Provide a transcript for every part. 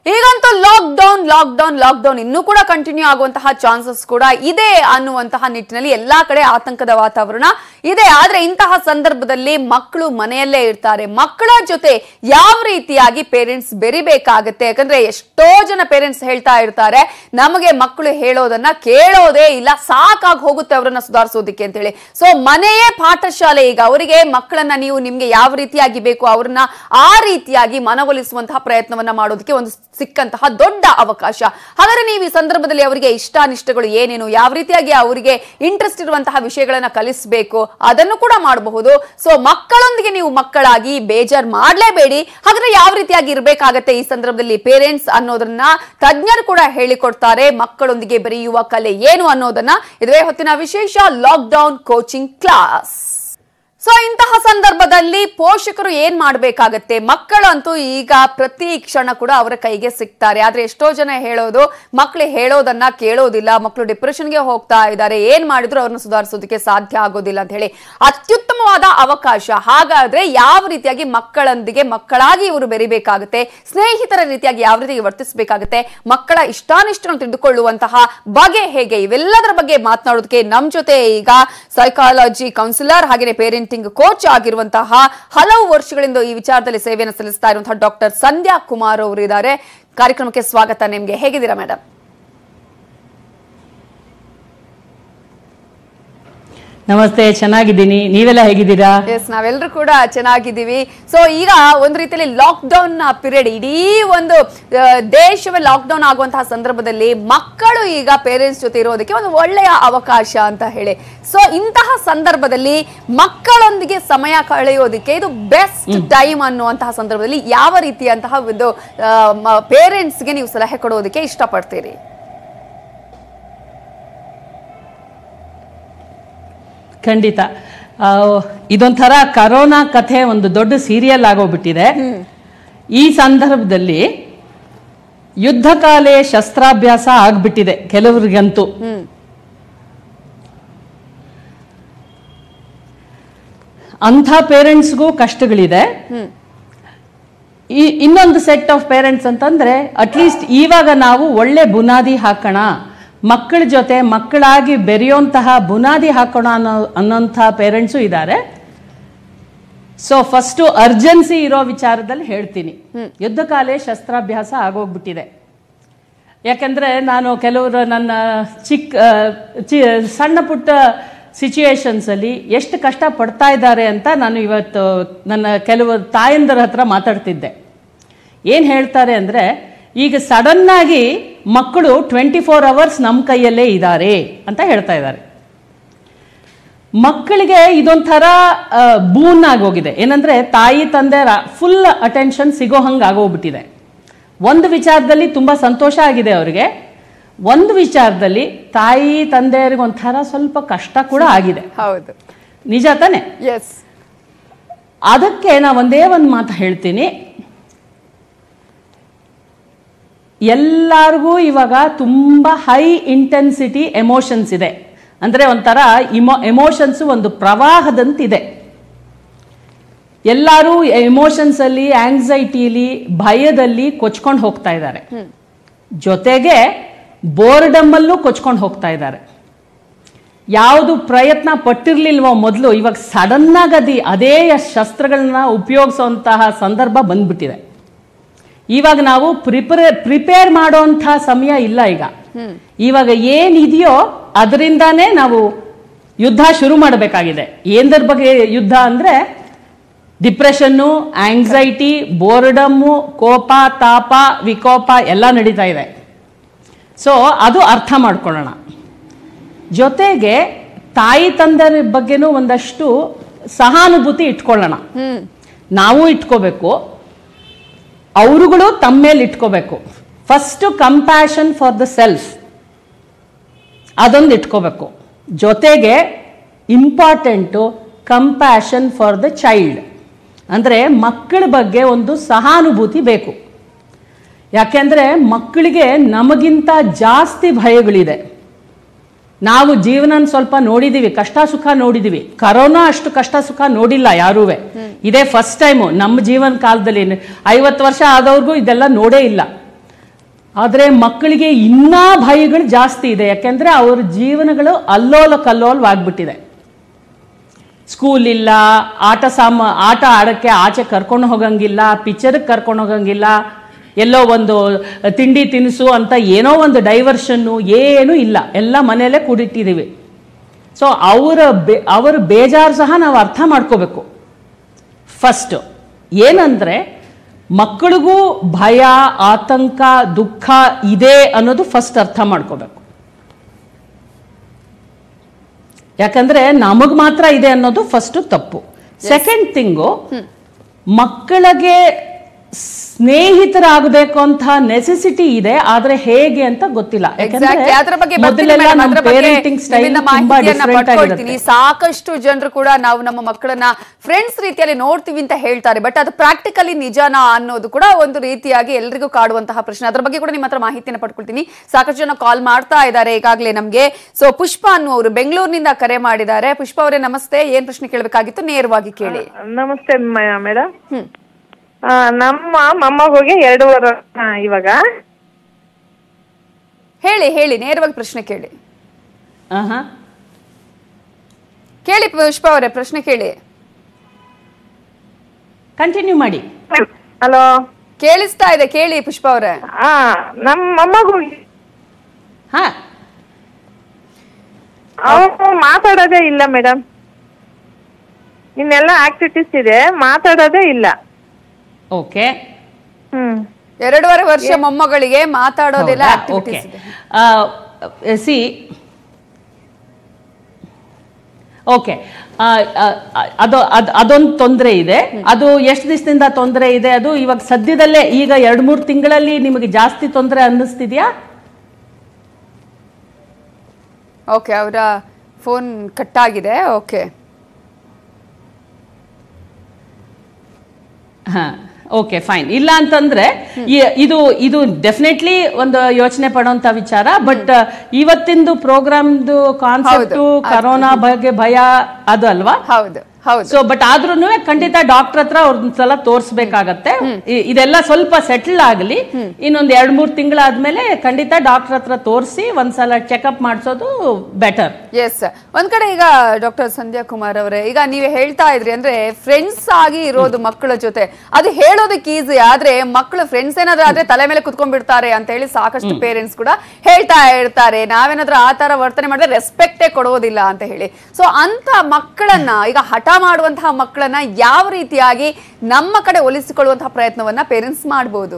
ಈಗಂತೂ lockdown lockdown lockdown ಇನ್ನೂ ಕೂಡ ಕಂಟಿನ್ಯೂ ಆಗುವಂತಹ ಚಾನ್ಸಸ್ ಕೂಡ ಇದೆ ಅನ್ನುವಂತಹ ನಿಟ್ಟಿನಲ್ಲಿ ಎಲ್ಲಾ ಕಡೆ ಆತಂಕದ ವಾತಾವರಣ ಇದೆ ಆದ್ರೆ ಇಂತಹ ಸಂದರ್ಭದಲ್ಲಿ ಮಕ್ಕಳು ಮನೆಯಲ್ಲೇ ಇರ್ತಾರೆ ಮಕ್ಕಳ ಜೊತೆ ಯಾವ ರೀತಿಯಾಗಿ ಪೇರೆಂಟ್ಸ್ ಬೆರಿಬೇಕಾಗತ್ತೆ ಯಾಕಂದ್ರೆ ಎಷ್ಟೋ ಜನ ಪೇರೆಂಟ್ಸ್ ಹೇಳ್ತಾ ಇರ್ತಾರೆ ನಮಗೆ ಮಕ್ಕಳು ಹೇಳೋದನ್ನ ಕೇಳೋದೇ ಇಲ್ಲ ಸಾಕಾಗಿ ಹೋಗುತ್ತೆ ಅವರನ್ನ ಸುಧಾರಿಸೋದಕ್ಕೆ ಅಂತ ಹೇಳಿ ಸೊ ಮನೆಯೇ ಪಾಠಶಾಲೆ ಈಗ ಅವರಿಗೆ ಮಕ್ಕಳನ್ನ ನೀವು ನಿಮ್ಗೆ ಯಾವ ರೀತಿಯಾಗಿ ಬೇಕು ಅವ್ರನ್ನ ಆ ರೀತಿಯಾಗಿ ಮನವೊಲಿಸುವಂತಹ ಪ್ರಯತ್ನವನ್ನ ಮಾಡೋದಕ್ಕೆ ಒಂದು ಸಿಕ್ಕಂತಹ ದೊಡ್ಡ ಅವಕಾಶ ಹಾಗಾದ್ರೆ ನೀವು ಈ ಸಂದರ್ಭದಲ್ಲಿ ಅವರಿಗೆ ಇಷ್ಟಾನಿಷ್ಟಗಳು ಏನೇನು ಯಾವ ರೀತಿಯಾಗಿ ಅವರಿಗೆ ಇಂಟ್ರೆಸ್ಟ್ ಇರುವಂತಹ ವಿಷಯಗಳನ್ನ ಕಲಿಸಬೇಕು ಅದನ್ನು ಕೂಡ ಮಾಡಬಹುದು ಸೊ ಮಕ್ಕಳೊಂದಿಗೆ ನೀವು ಮಕ್ಕಳಾಗಿ ಬೇಜಾರ್ ಮಾಡ್ಲೇಬೇಡಿ ಹಾಗಾದ್ರೆ ಯಾವ ರೀತಿಯಾಗಿ ಇರಬೇಕಾಗತ್ತೆ ಈ ಸಂದರ್ಭದಲ್ಲಿ ಪೇರೆಂಟ್ಸ್ ಅನ್ನೋದನ್ನ ತಜ್ಞರು ಕೂಡ ಹೇಳಿಕೊಡ್ತಾರೆ ಮಕ್ಕಳೊಂದಿಗೆ ಬೆರೆಯುವ ಕಲೆ ಏನು ಅನ್ನೋದನ್ನ ಇದುವೇ ಹೊತ್ತಿನ ವಿಶೇಷ lockdown coaching class so ಇಂತಹ ಸಂದರ್ಭದಲ್ಲಿ ಪೋಷಕರು ಏನ್ ಮಾಡ್ಬೇಕಾಗತ್ತೆ ಮಕ್ಕಳಂತೂ ಈಗ ಪ್ರತಿ ಕ್ಷಣ ಕೂಡ ಅವರ ಕೈಗೆ ಸಿಗ್ತಾರೆ ಆದ್ರೆ ಎಷ್ಟೋ ಜನ ಹೇಳೋದು ಮಕ್ಕಳು ಹೇಳೋದನ್ನ ಕೇಳೋದಿಲ್ಲ ಮಕ್ಕಳು ಡಿಪ್ರೆಷನ್ಗೆ ಹೋಗ್ತಾ ಇದ್ದಾರೆ ಏನ್ ಮಾಡಿದ್ರು ಅವ್ರನ್ನ ಸುಧಾರಿಸೋದಕ್ಕೆ ಸಾಧ್ಯ ಆಗೋದಿಲ್ಲ ಅಂತ ಹೇಳಿ ಅತ್ಯುತ್ತಮವಾದ ಅವಕಾಶ ಹಾಗಾದ್ರೆ ಯಾವ ರೀತಿಯಾಗಿ ಮಕ್ಕಳೊಂದಿಗೆ ಮಕ್ಕಳಾಗಿ ಇವರು ಬೆರಿಬೇಕಾಗುತ್ತೆ ಸ್ನೇಹಿತರ ರೀತಿಯಾಗಿ ಯಾವ ರೀತಿಯಾಗಿ ವರ್ತಿಸಬೇಕಾಗುತ್ತೆ ಮಕ್ಕಳ ಇಷ್ಟಾನಿಷ್ಟವನ್ನು ತಿಳಿದುಕೊಳ್ಳುವಂತಹ ಬಗೆ ಹೇಗೆ ಇವೆಲ್ಲದರ ಬಗ್ಗೆ ಮಾತನಾಡೋದಕ್ಕೆ ನಮ್ ಜೊತೆ ಈಗ ಸೈಕಾಲಜಿ ಕೌನ್ಸಿಲರ್ ಹಾಗೆಯೇ ಪೇರೆಂಟಿಂಗ್ ಕೋಚ್ ಆಗಿರುವಂತಹ ಹಲವು ವರ್ಷಗಳಿಂದ ಈ ವಿಚಾರದಲ್ಲಿ ಸೇವೆಯನ್ನು ಸಲ್ಲಿಸ್ತಾ ಇರುವಂತಹ ಡಾಕ್ಟರ್ ಸಂಧ್ಯಾ ಕುಮಾರ್ ಅವರು ಇದ್ದಾರೆ ಕಾರ್ಯಕ್ರಮಕ್ಕೆ ಸ್ವಾಗತ ನಿಮ್ಗೆ ಹೇಗಿದ್ದೀರಾ ಮೇಡಮ್ ನಮಸ್ತೆ ಚೆನ್ನಾಗಿದ್ದೀನಿ ನೀವೆಲ್ಲ ಹೇಗಿದ್ದೀರಾ ಎಸ್ ನಾವೆಲ್ಲರೂ ಕೂಡ ಚೆನ್ನಾಗಿದ್ದೀವಿ ಸೊ ಈಗ ಒಂದು ರೀತಿಯಲ್ಲಿ ಲಾಕ್ ಡೌನ್ ಪೀರಿಯಡ್ ಇಡೀ ಒಂದು ಆ, ದೇಶವೇ ಲಾಕ್ ಡೌನ್ ಆಗುವಂತಹ ಸಂದರ್ಭದಲ್ಲಿ ಮಕ್ಕಳು ಈಗ ಪೇರೆಂಟ್ಸ್ ಜೊತೆ ಇರೋದಕ್ಕೆ ಒಂದು ಒಳ್ಳೆಯ ಅವಕಾಶ ಅಂತ ಹೇಳಿ ಸೊ ಇಂತಹ ಸಂದರ್ಭದಲ್ಲಿ ಮಕ್ಕಳೊಂದಿಗೆ ಸಮಯ ಕಳೆಯೋದಕ್ಕೆ ಇದು ಬೆಸ್ಟ್ ಟೈಮ್ ಅನ್ನುವಂತಹ ಸಂದರ್ಭದಲ್ಲಿ ಯಾವ ರೀತಿಯಂತಹ ಒಂದು ಪೇರೆಂಟ್ಸ್ಗೆ ನೀವು ಸಲಹೆ ಕೊಡೋದಕ್ಕೆ ಇಷ್ಟಪಡ್ತೀರಿ ಖಂಡಿತ ಆ, ಇದೊಂಥರ ಕರೋನಾ ಕಥೆ ಒಂದು ದೊಡ್ಡ ಸೀರಿಯಲ್ ಆಗೋಗ್ಬಿಟ್ಟಿದೆ ಈ ಸಂದರ್ಭದಲ್ಲಿ ಯುದ್ಧಕಾಲೆ ಶಸ್ತ್ರಾಭ್ಯಾಸ ಆಗ್ಬಿಟ್ಟಿದೆ ಕೆಲವರಿಗಂತೂ ಅಂಥ ಪೇರೆಂಟ್ಸ್ಗೂ ಕಷ್ಟಗಳಿದೆ ಈ ಇನ್ನೊಂದು ಸೆಟ್ ಆಫ್ ಪೇರೆಂಟ್ಸ್ ಅಂತಂದ್ರೆ ಅಟ್ಲೀಸ್ಟ್ ಇವಾಗ ನಾವು ಒಳ್ಳೆ ಬುನಾದಿ ಹಾಕೋಣ ಮಕ್ಕಳ ಜೊತೆ ಮಕ್ಕಳಾಗಿ ಬೆರೆಯುವಂತಹ ಬುನಾದಿ ಹಾಕೋಣ ಅನ್ನೋ ಅನ್ನೋಂಥ ಪೇರೆಂಟ್ಸು ಇದ್ದಾರೆ ಸೊ ಫಸ್ಟು ಅರ್ಜೆನ್ಸಿ ಇರೋ ವಿಚಾರದಲ್ಲಿ ಹೇಳ್ತೀನಿ ಯುದ್ಧಕಾಲೆ ಶಸ್ತ್ರಾಭ್ಯಾಸ ಆಗೋಗ್ಬಿಟ್ಟಿದೆ ಯಾಕಂದ್ರೆ ನಾನು ಕೆಲವರು ನನ್ನ ಚಿಕ್ಕ ಆ, ಚಿ ಸಣ್ಣ ಪುಟ್ಟ ಸಿಚುಯೇಷನ್ಸ್ ಅಲ್ಲಿ ಎಷ್ಟು ಕಷ್ಟ ಪಡ್ತಾ ಇದ್ದಾರೆ ಅಂತ ನಾನು ಇವತ್ತು ನನ್ನ ಕೆಲವು ತಾಯಂದರ ಹತ್ರ ಮಾತಾಡ್ತಿದ್ದೆ ಏನು ಹೇಳ್ತಾರೆ ಅಂದರೆ ಈಗ ಸಡನ್ ಆಗಿ ಮಕ್ಕಳು ಟ್ವೆಂಟಿ ಫೋರ್ ಅವರ್ಸ್ ನಮ್ಮ ಕೈಯಲ್ಲೇ ಇದ್ದಾರೆ ಅಂತ ಹೇಳ್ತಾ ಇದ್ದಾರೆ ಮಕ್ಕಳಿಗೆ ಇದೊಂಥರ ಬೂನ್ ಆಗೋಗಿದೆ ಏನಂದ್ರೆ ತಾಯಿ ತಂದೆ ಫುಲ್ ಅಟೆನ್ಷನ್ ಸಿಗೋ ಹಂಗೆ ಆಗೋಗ್ಬಿಟ್ಟಿದೆ ಒಂದು ವಿಚಾರದಲ್ಲಿ ತುಂಬಾ ಸಂತೋಷ ಆಗಿದೆ ಅವರಿಗೆ ಒಂದು ವಿಚಾರದಲ್ಲಿ ತಾಯಿ ತಂದೆಯರಿಗೆ ಒಂಥರ ಸ್ವಲ್ಪ ಕಷ್ಟ ಕೂಡ ಆಗಿದೆ ಹೌದು ನಿಜ ತಾನೆ ಎಸ್ ಅದಕ್ಕೆ ನಾ ಒಂದೇ ಒಂದು ಮಾತು ಹೇಳ್ತೀನಿ ಎಲ್ಲರಿಗೂ ಇವಾಗ ತುಂಬ ಹೈ ಇಂಟೆನ್ಸಿಟಿ ಎಮೋಷನ್ಸ್ ಇದೆ ಅಂದರೆ ಒಂಥರ ಇಮೋ ಎಮೋಷನ್ಸ್ ಒಂದು ಪ್ರವಾಹದಂತಿದೆ ಎಲ್ಲರೂ ಎಮೋಷನ್ಸ್ ಅಲ್ಲಿ ಆಂಗ್ಸೈಟಿಲಿ ಭಯದಲ್ಲಿ ಕೊಚ್ಕೊಂಡು ಹೋಗ್ತಾ ಇದ್ದಾರೆ ಜೊತೆಗೆ ಬೋರ್ಡಮ್ಮಲ್ಲೂ ಕೊಚ್ಕೊಂಡು ಹೋಗ್ತಾ ಇದ್ದಾರೆ ಯಾವುದು ಪ್ರಯತ್ನ ಪಟ್ಟಿರ್ಲಿಲ್ವೋ ಮೊದಲು ಇವಾಗ ಸಡನ್ ಆಗಿ ಅದಿ ಅದೇ ಶಸ್ತ್ರಗಳನ್ನ ಉಪಯೋಗಿಸುವಂತಹ ಸಂದರ್ಭ ಬಂದ್ಬಿಟ್ಟಿದೆ ಇವಾಗ ನಾವು ಪ್ರಿಪೇರ್ ಪ್ರಿಪೇರ್ ಮಾಡುವಂಥ ಸಮಯ ಇಲ್ಲ ಈಗ ಇವಾಗ ಏನಿದೆಯೋ ಅದರಿಂದಾನೇ ನಾವು ಯುದ್ಧ ಶುರು ಮಾಡಬೇಕಾಗಿದೆ ಏನದ್ರ ಬಗ್ಗೆ ಯುದ್ಧ ಅಂದ್ರೆ ಡಿಪ್ರೆಷನ್ನು ಆಂಗ್ಸೈಟಿ ಬೋರ್ಡಮ್ಮು ಕೋಪ ತಾಪ ವಿಕೋಪ ಎಲ್ಲ ನಡೀತಾ ಇದೆ ಸೊ ಅದು ಅರ್ಥ ಮಾಡ್ಕೊಳ್ಳೋಣ ಜೊತೆಗೆ ತಾಯಿ ತಂದೆಯ ಬಗ್ಗೆನೂ ಒಂದಷ್ಟು ಸಹಾನುಭೂತಿ ಇಟ್ಕೊಳ್ಳೋಣ ನಾವು ಇಟ್ಕೋಬೇಕು ಅವರುಗಳು ತಮ್ಮ ಮೇಲೆ ಇಟ್ಕೋಬೇಕು first compassion for the self ಅದೊಂದು ಇಟ್ಕೋಬೇಕು ಜೊತೆಗೆ important compassion for the child ಅಂದರೆ ಮಕ್ಕಳ ಬಗ್ಗೆ ಒಂದು ಸಹಾನುಭೂತಿ ಬೇಕು ಯಾಕೆಂದರೆ ಮಕ್ಕಳಿಗೆ ನಮಗಿಂತ ಜಾಸ್ತಿ ಭಯಗಳಿದೆ ನಾವು ಜೀವನ ಸ್ವಲ್ಪ ನೋಡಿದೀವಿ ಕಷ್ಟ ಸುಖ ನೋಡಿದೀವಿ ಕರೋನಾ ಅಷ್ಟು ಕಷ್ಟ ಸುಖ ನೋಡಿಲ್ಲ ಯಾರೂ ಇದೇ ಫಸ್ಟ್ ಟೈಮು ನಮ್ಮ ಜೀವನ ಕಾಲದಲ್ಲಿ ಐವತ್ತು ವರ್ಷ ಆದವ್ರಿಗೂ ಇದೆಲ್ಲ ನೋಡೇ ಇಲ್ಲ ಆದರೆ ಮಕ್ಕಳಿಗೆ ಇನ್ನೂ ಭಯಗಳು ಜಾಸ್ತಿ ಇದೆ ಯಾಕೆಂದ್ರೆ ಅವ್ರ ಜೀವನಗಳು ಅಲ್ಲೋಲ ಕಲ್ಲೋಲವಾಗ್ಬಿಟ್ಟಿದೆ ಸ್ಕೂಲ್ ಇಲ್ಲ ಆಟ ಸಾಮ ಆಟ ಆಡಕ್ಕೆ ಆಚೆ ಕರ್ಕೊಂಡು ಹೋಗಂಗಿಲ್ಲ ಪಿಕ್ಚರ್ಗೆ ಕರ್ಕೊಂಡು ಹೋಗಂಗಿಲ್ಲ ಎಲ್ಲೋ ಒಂದು ತಿಂಡಿ ತಿನಿಸು ಅಂತ ಏನೋ ಒಂದು ಡೈವರ್ಷನ್ನು ಏನೂ ಇಲ್ಲ ಎಲ್ಲ ಮನೆಯಲ್ಲೇ ಕೂಡಿಟ್ಟಿದ್ದೀವಿ ಸೊ ಅವರ ಬೇ ಅವರ ಬೇಜಾರು ಸಹ ನಾವು ಅರ್ಥ ಮಾಡ್ಕೋಬೇಕು ಫಸ್ಟ್ ಏನಂದ್ರೆ ಮಕ್ಕಳಿಗೂ ಭಯ ಆತಂಕ ದುಃಖ ಇದೆ ಅನ್ನೋದು ಫಸ್ಟ್ ಅರ್ಥ ಮಾಡ್ಕೋಬೇಕು ಯಾಕಂದ್ರೆ ನಮಗ್ ಮಾತ್ರ ಇದೆ ಅನ್ನೋದು ಫಸ್ಟ್ ತಪ್ಪು ಸೆಕೆಂಡ್ ಥಿಂಗು ಮಕ್ಕಳಿಗೆ ಸ್ನೇಹಿತರಾಗಬೇಕು ಅಂತ ನೆಸೆಸಿಟಿ ಇದೆ ಆದ್ರೆ ಹೇಗೆ ಅಂತ ಗೊತ್ತಿಲ್ಲ Exactly. ಅದ್ರ ಬಗ್ಗೆ ಬರ್ತೀನಿ ಮೊದಲೆಲ್ಲ madam. ನಮ್ಮ ಅದ್ರ ಬಗ್ಗೆ ಪೇರೆಂಟಿಂಗ್ ಸ್ಟೈಲ್ ನಿಮ್ಮಿಂದ ತುಂಬಾ ಮಾಹಿತಿಯನ್ನ ಡಿಫ್ರೆಂಟ್ ಪಡ್ಕೊಳ್ತೀನಿ ಆಗಿರುತ್ತೆ ಸಾಕಷ್ಟು ಜನರು ಕೂಡ ನಾವು ನಮ್ಮ ಮಕ್ಕಳನ್ನ ಫ್ರೆಂಡ್ಸ್ ರೀತಿಯಲ್ಲಿ ನೋಡ್ತೀವಿ ಅಂತ ಹೇಳ್ತಾರೆ ಬಟ್ ಅದು ಪ್ರಾಕ್ಟಿಕಲಿ ನಿಜನಾ ಅನ್ನೋದು ಕೂಡ ಒಂದು ರೀತಿಯಾಗಿ ಎಲ್ರಿಗೂ ಕಾಡುವಂತಹ ಪ್ರಶ್ನೆ ಅದ್ರ ಬಗ್ಗೆ ಕೂಡ ನಿಮ್ಮ ಹತ್ರ ಮಾಹಿತಿಯನ್ನ ಪಡ್ಕೊಳ್ತೀನಿ ಸಾಕಷ್ಟು ಜನ ಕಾಲ್ ಮಾಡ್ತಾ ಇದ್ದಾರೆ ಈಗಾಗಲೇ ನಮ್ಗೆ ಸೊ ಪುಷ್ಪ ಅನ್ನುವರು ಬೆಂಗಳೂರಿನಿಂದ ಕರೆ ಮಾಡಿದ್ದಾರೆ ಪುಷ್ಪ ಅವರೇ ನಮಸ್ತೆ ಏನ್ ಪ್ರಶ್ನೆ ಕೇಳಬೇಕಾಗಿತ್ತು ನೇರವಾಗಿ ಕೇಳಿ ನಮಸ್ತೆ ಮೇಡಮ್ ಹ್ಮ್ ನಮ್ಮ ಮೊಮ್ಮಗುಗೆ ಎರಡೂವರೆ ವರ್ಷ ಇವಾಗ ಹೇಳಿ ಹೇಳಿ ನೇರವಾಗಿ ಪ್ರಶ್ನೆ ಕೇಳಿ ಆಹಾ. ಕೇಳಿ ಪುಷ್ಪ ಅವರೇ ಪ್ರಶ್ನೆ ಕೇಳಿ ಕಂಟಿನ್ಯೂ ಮಾಡಿ ಹಲೋ ಕೇಳಿಸ್ತಾ ಇದೆ ಕೇಳಿ ಪುಷ್ಪ ಅವರೇ ಆ ನಮ್ಮ ಮೊಮ್ಮಗುಗೆ ಹಾ ಅವನು ಮಾತಾಡೋದೇ ಇಲ್ಲ ಮೇಡಮ್ ಇನ್ನೆಲ್ಲ ಆಕ್ಟಿವಿಟೀಸ್ ಇದೆ ಮಾತಾಡೋದೇ ಇಲ್ಲ ಓಕೆ ಹ್ಮ್ ಎರಡೂವರೆ ವರ್ಷ ಮೊಮ್ಮಗಳಿಗೆ ಮಾತಾಡೋದಿಲ್ಲ ಓಕೆ ಆಕ್ಟಿವಿಟೀಸ್ ಇದೆ ಸಿ ಓಕೆ ಅದು ಅದು ಅದೊಂದು ತೊಂದರೆ ಇದೆ ಅದು ಎಷ್ಟು ದಿವಸದಿಂದ ತೊಂದರೆ ಇದೆ ಅದು ಇವಾಗ ಸದ್ಯದಲ್ಲೇ ಈಗ ಎರಡು ಮೂರು ತಿಂಗಳಲ್ಲಿ ನಿಮಗೆ ಜಾಸ್ತಿ ತೊಂದರೆ ಅನ್ನಿಸ್ತಿದ್ಯಾ ಓಕೆ ಅವರ ಫೋನ್ ಕಟ್ ಆಗಿದೆ ಓಕೆ ಹಾ ಓಕೆ ಫೈನ್ ಇಲ್ಲ ಅಂತಂದ್ರೆ ಈ- ಇದು ಇದು ಡೆಫಿನೆಟ್ಲಿ ಒಂದು ಯೋಚನೆ ಪಡೋಂತ ವಿಚಾರ ಬಟ್ ಇವತ್ತಿಂದು ಪ್ರೋಗ್ರಾಮ್ದು ಕಾನ್ಸೆಪ್ಟ್ ಹೌದು. ಕರೋನಾ ಬಗ್ಗೆ ಭಯ ಅದು ಅಲ್ವಾ ಹೌದು ಹೌದು ಸೊ ಬಟ್ ಆದ್ರೂ ಖಂಡಿತ ಡಾಕ್ಟರ್ ಹತ್ರ ಅವ್ರನ್ಸಲ ತೋರ್ಸ್ಬೇಕಾಗತ್ತೆ ಇ- ಇದೆಲ್ಲ ಸ್ವಲ್ಪ ಸೆಟಲ್ ಆಗಲಿ ಇನ್ನೊಂದ್ ಎರಡ್ ಮೂರ್ ತಿಂಗಳಾದ್ಮೇಲೆ ಖಂಡಿತ ಡಾಕ್ಟರ್ ಹತ್ರ ತೋರಿಸಿ ಒಂದ್ಸಲ ಚೆಕಪ್ ಮಾಡಿಸೋದು ಬೆಟರ್ ಎಸ್ ಒಂದ್ ಕಡೆ ಈಗ ಡಾಕ್ಟರ್ ಸಂಧ್ಯಾ ಕುಮಾರ್ ಅವರೇ ಈಗ ನೀವು ಹೇಳ್ತಾ ಇದ್ರಿ ಅಂದ್ರೆ ಫ್ರೆಂಡ್ಸ್ ಆಗಿ ಇರೋದು ಮಕ್ಕಳ ಜೊತೆ ಅದು ಹೇಳೋದಕ್ಕೆ ಈಸಿ ಆದ್ರೆ ಮಕ್ಕಳು ಫ್ರೆಂಡ್ಸ್ ಏನಾದ್ರೂ ಆದ್ರೆ ತಲೆ ಮೇಲೆ ಕುತ್ಕೊಂಡ್ಬಿಡ್ತಾರೆ ಅಂತ ಹೇಳಿ ಸಾಕಷ್ಟು ಪೇರೆಂಟ್ಸ್ ಕೂಡ ಹೇಳ್ತಾ ಇರ್ತಾರೆ ನಾವೇನಾದ್ರೂ ಆ ತರ ವರ್ತನೆ ಮಾಡಿದ್ರೆ ರೆಸ್ಪೆಕ್ಟೇ ಕೊಡೋದಿಲ್ಲ ಅಂತ ಹೇಳಿ ಸೊ ಅಂತ ಮಕ್ಕಳನ್ನ ಈಗ ಹಠ ಮಾಡುವಂತಹ ಮಕ್ಕಳನ್ನ ಯಾವ ರೀತಿಯಾಗಿ ನಮ್ಮ ಕಡೆ ಒಲಿಸಿಕೊಳ್ಳುವಂತಹ ಪ್ರಯತ್ನವನ್ನ ಪೇರೆಂಟ್ಸ್ ಮಾಡ್ಬೋದು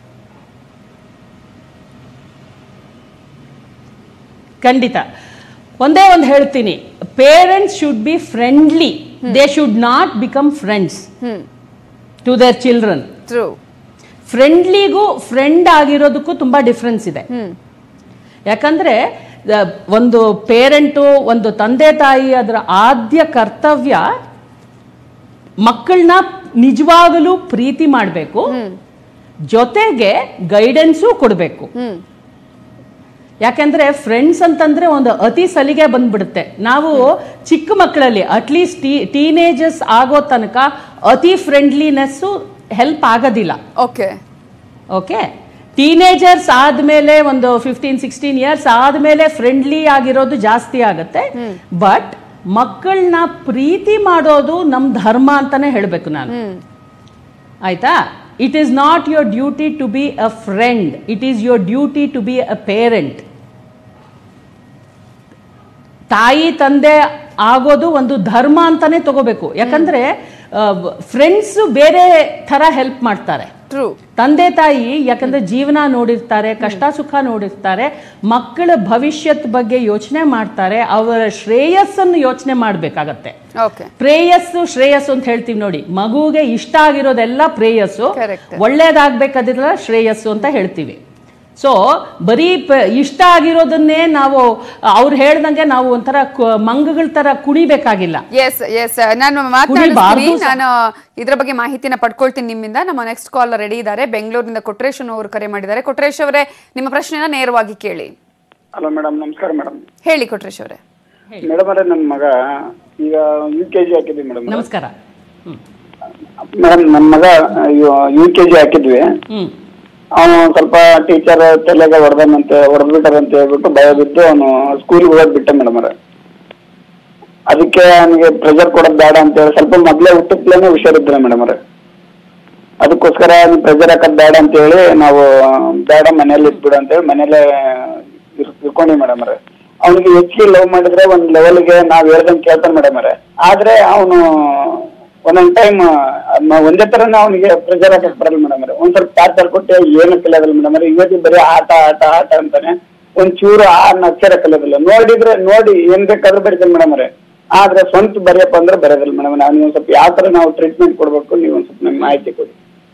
ಖಂಡಿತ ಒಂದೇ ಒಂದು ಹೇಳ್ತೀನಿ parents should be friendly they should not become friends hmm to their children true ಫ್ರೆಂಡ್ಲಿಗೂ ಫ್ರೆಂಡ್ ಆಗಿರೋದಕ್ಕೂ ತುಂಬಾ ಡಿಫ್ರೆನ್ಸ್ ಇದೆ ಹ್ಮ್ ಯಾಕಂದ್ರೆ ಆ, ಒಂದು ಪೇರೆಂಟು ಒಂದು ತಂದೆ ತಾಯಿ ಅದರ ಆದ್ಯ ಕರ್ತವ್ಯ ಮಕ್ಕಳನ್ನ ನಿಜವಾಗಲೂ ಪ್ರೀತಿ ಮಾಡಬೇಕು ಜೊತೆಗೆ ಗೈಡೆನ್ಸು ಕೊಡಬೇಕು ಹ್ಮ್ ಯಾಕೆಂದ್ರೆ ಫ್ರೆಂಡ್ಸ್ ಅಂತಂದ್ರೆ ಒಂದು ಅತಿ ಸಲಿಗೆ ಬಂದ್ಬಿಡುತ್ತೆ ನಾವು ಚಿಕ್ಕ ಮಕ್ಕಳಲ್ಲಿ ಅಟ್ಲೀಸ್ಟ್ ಟೀನೇಜರ್ಸ್ ಆಗೋ ತನಕ ಅತಿ ಫ್ರೆಂಡ್ಲಿನೆಸ್ಸು ಹೆಲ್ಪ್ ಆಗೋದಿಲ್ಲ ಓಕೆ ಓಕೆ ಟೀನೇಜರ್ಸ್ ಆದ್ಮೇಲೆ ಒಂದು ಫಿಫ್ಟೀನ್ ಸಿಕ್ಸ್ಟೀನ್ ಇಯರ್ಸ್ ಆದ್ಮೇಲೆ ಫ್ರೆಂಡ್ಲಿ ಆಗಿರೋದು ಜಾಸ್ತಿ ಆಗುತ್ತೆ ಬಟ್ ಮಕ್ಕಳನ್ನ ಪ್ರೀತಿ ಮಾಡೋದು ನಮ್ ಧರ್ಮ ಅಂತಾನೆ ಹೇಳ್ಬೇಕು ನಾನು ಆಯ್ತಾ it is not your duty to be a friend it is your duty to be a parent ತಾಯಿ ತಂದೆ ಆಗೋದು ಒಂದು ಧರ್ಮ ಅಂತಾನೆ ತಗೋಬೇಕು ಯಾಕಂದ್ರೆ ಫ್ರೆಂಡ್ಸ್ ಬೇರೆ ತರ ಹೆಲ್ಪ್ ಮಾಡ್ತಾರೆ ಟ್ರೂ ತಂದೆ ತಾಯಿ ಯಾಕಂದ್ರೆ ಜೀವನ ನೋಡಿರ್ತಾರೆ ಕಷ್ಟ ಸುಖ ನೋಡಿರ್ತಾರೆ ಮಕ್ಕಳ ಭವಿಷ್ಯದ ಬಗ್ಗೆ ಯೋಚನೆ ಮಾಡ್ತಾರೆ ಅವರ ಶ್ರೇಯಸ್ಸನ್ನು ಯೋಚನೆ ಮಾಡ್ಬೇಕಾಗತ್ತೆ ಓಕೆ ಪ್ರೇಯಸ್ಸು ಶ್ರೇಯಸ್ಸು ಅಂತ ಹೇಳ್ತೀವಿ ನೋಡಿ ಮಗುಗೆ ಇಷ್ಟ ಆಗಿರೋದೆಲ್ಲ ಪ್ರೇಯಸ್ಸು Correct. ಒಳ್ಳೇದಾಗ್ಬೇಕಾದಿಲ್ಲ ಶ್ರೇಯಸ್ಸು ಅಂತ ಹೇಳ್ತೀವಿ ಸೊ ಬರೀ ಪ- ಇಷ್ಟ ಆಗಿರೋದನ್ನೇ ನಾವು ಅವ್ರು ಹೇಳ್ದಂಗೆ ನಾವು ಒಂಥರ ಕು- ಮಂಗಗಳ ತರ ಕುಣಿಬೇಕಾಗಿಲ್ಲ ಎಸ್ ಎಸ್ ನಾನು ಮಾತನಾಡಿಸ್ತೀನಿ ಕುಡಿಬಾರ್ದು ಸ- ನಾನು ಇದ್ರ ಬಗ್ಗೆ ಮಾಹಿತಿನ ಪಡ್ಕೊಳ್ತೀನಿ ನಿಮ್ಮಿಂದ ನಮ್ಮ ನೆಕ್ಸ್ಟ್ ಕಾಲ್ ರೆಡಿ ಇದ್ದಾರೆ ಬೆಂಗಳೂರಿನಿಂದ ಕೊಟ್ರೇಶ್ ಅವರು ಕರೆ ಮಾಡಿದ್ದಾರೆ ಕೊಟ್ರೇಶ್ ಅವರೇ ನಿಮ್ಮ ಪ್ರಶ್ನೆನ ನೇರವಾಗಿ ಕೇಳಿ ಹಲೋ ಮೇಡಮ್ ನಮಸ್ಕಾರ ಮೇಡಮ್ ಹೇಳಿ ಕೊಟ್ರೇಶ್ ಅವರೇ ಮೇಡಮ್ ಅವರೇ ನನ್ನ ಮಗ ಈಗ ಯು ಕೆ ಜಿ ಹಾಕಿದ್ವಿ ಮೇಡಮ್ ನಮಸ್ಕಾರ ಹ್ಮ್ ಮೇಡಮ್ ನನ್ನ ಮಗ ಯು ಕೆ ಜಿ ಹಾಕಿದ್ವಿ ಹ್ಮ್ ಅವನು ಸ್ವಲ್ಪ ಟೀಚರ್ ತಲೆಗೆ ಹೊಡೆದನಂತೆ ಹೊಡೆದ್ಬಿಟ್ಟಾರಂತ ಹೇಳ್ಬಿಟ್ಟು ಭಯ ಬಿದ್ದು ಅವನು ಸ್ಕೂಲ್ಗೆ ಹೋಗೋದ್ ಬಿಟ್ಟ ಮೇಡಮ್ ಅವ್ರೆ ಅದಕ್ಕೆ ಅವನಿಗೆ ಪ್ರೆಷರ್ ಕೊಡೋದು ಬೇಡ ಅಂತ ಹೇಳಿ ಸ್ವಲ್ಪ ಮೊದಲೇ ಹುಟ್ಟಕ್ಲೇನೆ ಹುಷಾರಿದ್ರೆ ಮೇಡಮ್ ಅವ್ರೆ ಅದಕ್ಕೋಸ್ಕರ ಪ್ರೆಷರ್ ಹಾಕೋದ್ ಬೇಡ ಅಂತ ಹೇಳಿ ನಾವು ಬೇಡ ಮನೇಲಿ ಇದ್ಬಿಡು ಅಂತ ಹೇಳಿ ಮನೇಲೆ ಇರ್- ಇರ್ಕೊಂಡಿ ಮೇಡಮ್ ಅವ್ರೆ ಅವನಿಗೆ ಹೆಚ್ಚಿಗೆ ಲವ್ ಮಾಡಿದ್ರೆ ಒಂದ್ ಲೆವೆಲ್ಗೆ ನಾವ್ ಹೇಳ್ದಂಗೆ ಕೇಳ್ತಾನೆ ಮೇಡಮ್ ಅವ್ರೆ ಆದ್ರೆ ಅವನು ಒಂದೊಂದ್ ಟೈಮ್ ಒಂದೇ ತರನೇ ಅವನಿಗೆ ಪ್ರೆಷರ್ ಹಾಕಕ್ ಬರಲ್ಲ ಮೇಡಮ್ ಅವ್ರೆ ಒಂದ್ ಸ್ವಲ್ಪ ಟಾರ್ಚರ್ ಕೊಟ್ಟೆ ಏನು ಕಲಿಯೋದಿಲ್ಲ ಮೇಡಮ್ ಅವ್ರೆ ಇವತ್ತಿಗೆ ಬರೀ ಆಟ ಆಟ ಆಟ ಅಂತಾನೆ ಒಂದ್ ಚೂರು ಆ ಅಕ್ಷರ ಕಲಿಯೋದಿಲ್ಲ ನೋಡಿದ್ರೆ ನೋಡಿ ಏನ್ ಬೇಕಾದ್ರೂ ಬರೀತಾನೆ ಮೇಡಮ್ ಅವ್ರೆ ಆದ್ರೆ ಸ್ವಂತ ಬರೆಯಪ್ಪ ಅಂದ್ರೆ ಬರೋದಿಲ್ಲ ಮೇಡಮ್ ನಾವು ನೀವು ಒಂದ್ ಸ್ವಲ್ಪ ಯಾವ ತರ ನಾವು ಟ್ರೀಟ್ಮೆಂಟ್ ಕೊಡ್ಬೇಕು ನೀವು ಒಂದ್ ಸ್ವಲ್ಪ ನಮ್ಗೆ ಮಾಹಿತಿ ಕೊಡಿ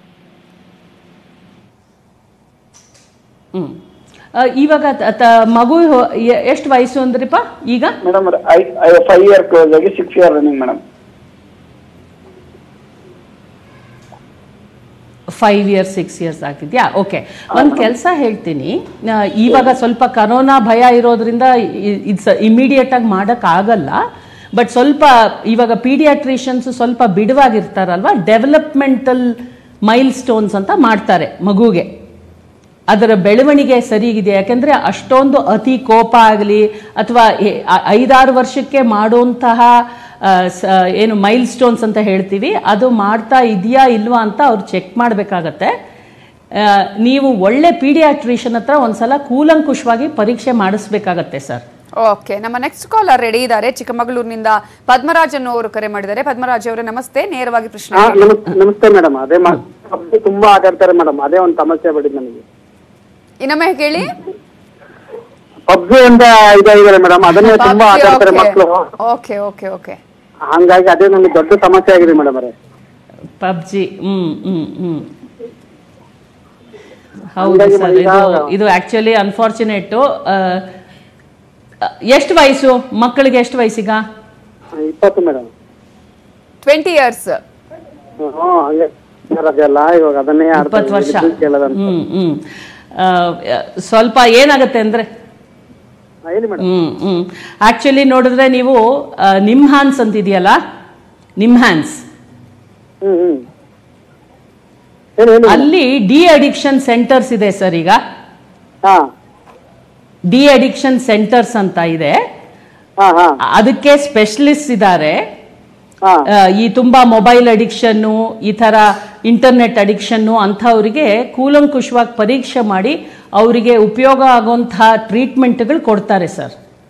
ಹ್ಮ್ ಆ, ಇವಾಗ ತ- ತ- ಮಗು ಎಷ್ಟು ವಯಸ್ಸು ಅಂದ್ರಿಪ್ಪ ಈಗ ಮೇಡಮ್ ಫೈವ್ ಇಯರ್ ಕ್ಲೋಸ್ ಆಗಿ six year running madam five years six years ಆಗಿದ್ಯಾ ಓಕೆ ಒಂದು ಕೆಲಸ ಹೇಳ್ತೀನಿ ಆ, ಇವಾಗ ಸ್ವಲ್ಪ ಕರೋನಾ ಭಯ ಇರೋದ್ರಿಂದ ಇದು ಇಮಿಡಿಯೇಟ್ ಆಗಿ ಮಾಡೋಕ್ಕಾಗಲ್ಲ ಬಟ್ ಸ್ವಲ್ಪ ಇವಾಗ ಪೀಡಿಯಾಟ್ರಿಷಿಯನ್ಸ್ ಸ್ವಲ್ಪ ಬಿಡುವಾಗಿರ್ತಾರಲ್ವ ಡೆವಲಪ್ಮೆಂಟಲ್ ಮೈಲ್ ಸ್ಟೋನ್ಸ್ ಅಂತ ಮಾಡ್ತಾರೆ ಮಗುಗೆ ಅದರ ಬೆಳವಣಿಗೆ ಸರಿಗಿದೆ ಯಾಕೆಂದ್ರೆ ಅಷ್ಟೊಂದು ಅತಿ ಕೋಪ ಆಗಲಿ ಅಥವಾ ಐದಾರು ವರ್ಷಕ್ಕೆ ಮಾಡುವಂತಹ ಆ, ಸ- ಏನು ಮೈಲ್ ಸ್ಟೋನ್ಸ್ ಅಂತ ಹೇಳ್ತೀವಿ ಅದು ಮಾಡ್ತಾ ಇದೆಯಾ ಇಲ್ವಾ ಅಂತ ಅವ್ರು ಚೆಕ್ ಮಾಡಬೇಕಾಗತ್ತೆ ನೀವು ಒಳ್ಳೆ ಪೀಡಿಯಾಟ್ರಿಷನ್ ಹತ್ರ ಒಂದ್ಸಲ ಕೂಲಂಕುಷವಾಗಿ ಪರೀಕ್ಷೆ ಮಾಡಿಸ್ಬೇಕಾಗತ್ತೆ ಸರ್ ಓಕೆ ನಮ್ಮ ನೆಕ್ಸ್ಟ್ ಕಾಲರ್ ರೆಡಿ ಇದ್ದಾರೆ ಚಿಕ್ಕಮಗಳೂರಿನಿಂದ ಪದ್ಮರಾಜ್ ಅನ್ನುವರು ಕರೆ ಮಾಡಿದ್ದಾರೆ ಪದ್ಮರಾಜ್ ಅವರೇ ನಮಸ್ತೆ ನೇರವಾಗಿ ಪ್ರಶ್ನೆ ಹಾ ಕೇಳಿ. ನಮಸ್- ನಮಸ್ತೆ ಮೇಡಮ್ ಅದೇ ಮಾ- ಪಬ್ಜಿ ತುಂಬಾ ಆಟ ಆಡ್ತಾರೆ ಮೇಡಮ್ ಅದೇ ಒಂದು ಸಮಸ್ಯೆ ಬಿಟ್ಟಿದ್ ನನಗೆ ಇನ್ನೊಮ್ಮೆ ಕೇಳಿ ಪಬ್ಜಿ ಅಂತ ಇದಾಗಿದ್ದಾರೆ ಮೇಡಮ್ ಅದನ್ನೇ ತುಂಬಾ ಆಟ ಆಡ್ತಾರೆ ಮಕ್ಕಳು ಓಕೆ ಓಕೆ ಓಕೆ ಹಂಗಾಗಿ ಅದೇ ನನಗೆ ದೊಡ್ಡ ಸಮಸ್ಯೆ ಆಗಿದೆ ಮೇಡಮ್ ಅವರೇ ಪಬ್ಜಿ ಹ್ಮ್ ಹ್ಮ್ ಹ್ಮ್ ಹೌದು ಹಂಗಾಗಿ ಸರ್ ಈಗ- ಇದು ಇದು ಆಕ್ಚುಲಿ ಅನ್ಫಾರ್ಚುನೇಟು ಎಷ್ಟು ವಯಸ್ಸು ಮಕ್ಕಳಿಗೆ ಎಷ್ಟು ವಯಸ್ಸೀಗ ಇಪ್ಪತ್ತು ಮೇಡಮ್ ಟ್ವೆಂಟಿ ಇಯರ್ಸ್ ಹ್ಞೂ ಹಂಗೆ ಅದೆಲ್ಲ ಇವಾಗ ಅದನ್ನೇ ಇಪ್ಪತ್ತು ವರ್ಷ ಆಡ್ತಾರೆ ಕೇಳೋದಂತ ಹ್ಮ್ ಹ್ಮ್ ಆ, ಸ್ವಲ್ಪ ಏನಾಗುತ್ತೆ ಅಂದ್ರೆ ಹಾ, ಹೇಳಿ ಮೇಡಮ್ ಹ್ಮ್ ಹ್ಮ್ ಆಕ್ಚುಲಿ ನೋಡಿದ್ರೆ ನೀವು ಆ, ನಿಮ್ಹಾನ್ಸ್ ಅಂತಿದೆಯಲ್ಲ ನಿಮ್ಹಾನ್ಸ್ ಹ್ಮ್ ಹ್ಮ್ ಹೇಳಿ ಹೇಳಿ ಅಲ್ಲಿ ಡಿ ಅಡಿಕ್ಷನ್ ಸೆಂಟರ್ಸ್ ಇದೆ ಸರ್ ಈಗ ಹಾ ಡಿ ಅಡಿಕ್ಷನ್ ಸೆಂಟರ್ಸ್ ಅಂತ ಇದೆ ಹಾ ಹಾ ಅದಕ್ಕೆ ಸ್ಪೆಷಲಿಸ್ಟ್ ಇದ್ದಾರೆ ಹಾ ಆ, ಈ ತುಂಬಾ ಮೊಬೈಲ್ ಅಡಿಕ್ಷನ್ನು ಈ ಥರ ಇಂಟರ್ನೆಟ್ ಅಡಿಕ್ಷನ್ನು ಅಂಥವರಿಗೆ ಕೂಲಂಕುಷವಾಗಿ ಪರೀಕ್ಷೆ ಮಾಡಿ ಅವರಿಗೆ ಉಪಯೋಗ ಆಗುವಂಥ ಟ್ರೀಟ್ಮೆಂಟ್ಗಳು ಕೊಡ್ತಾರೆ ಸರ್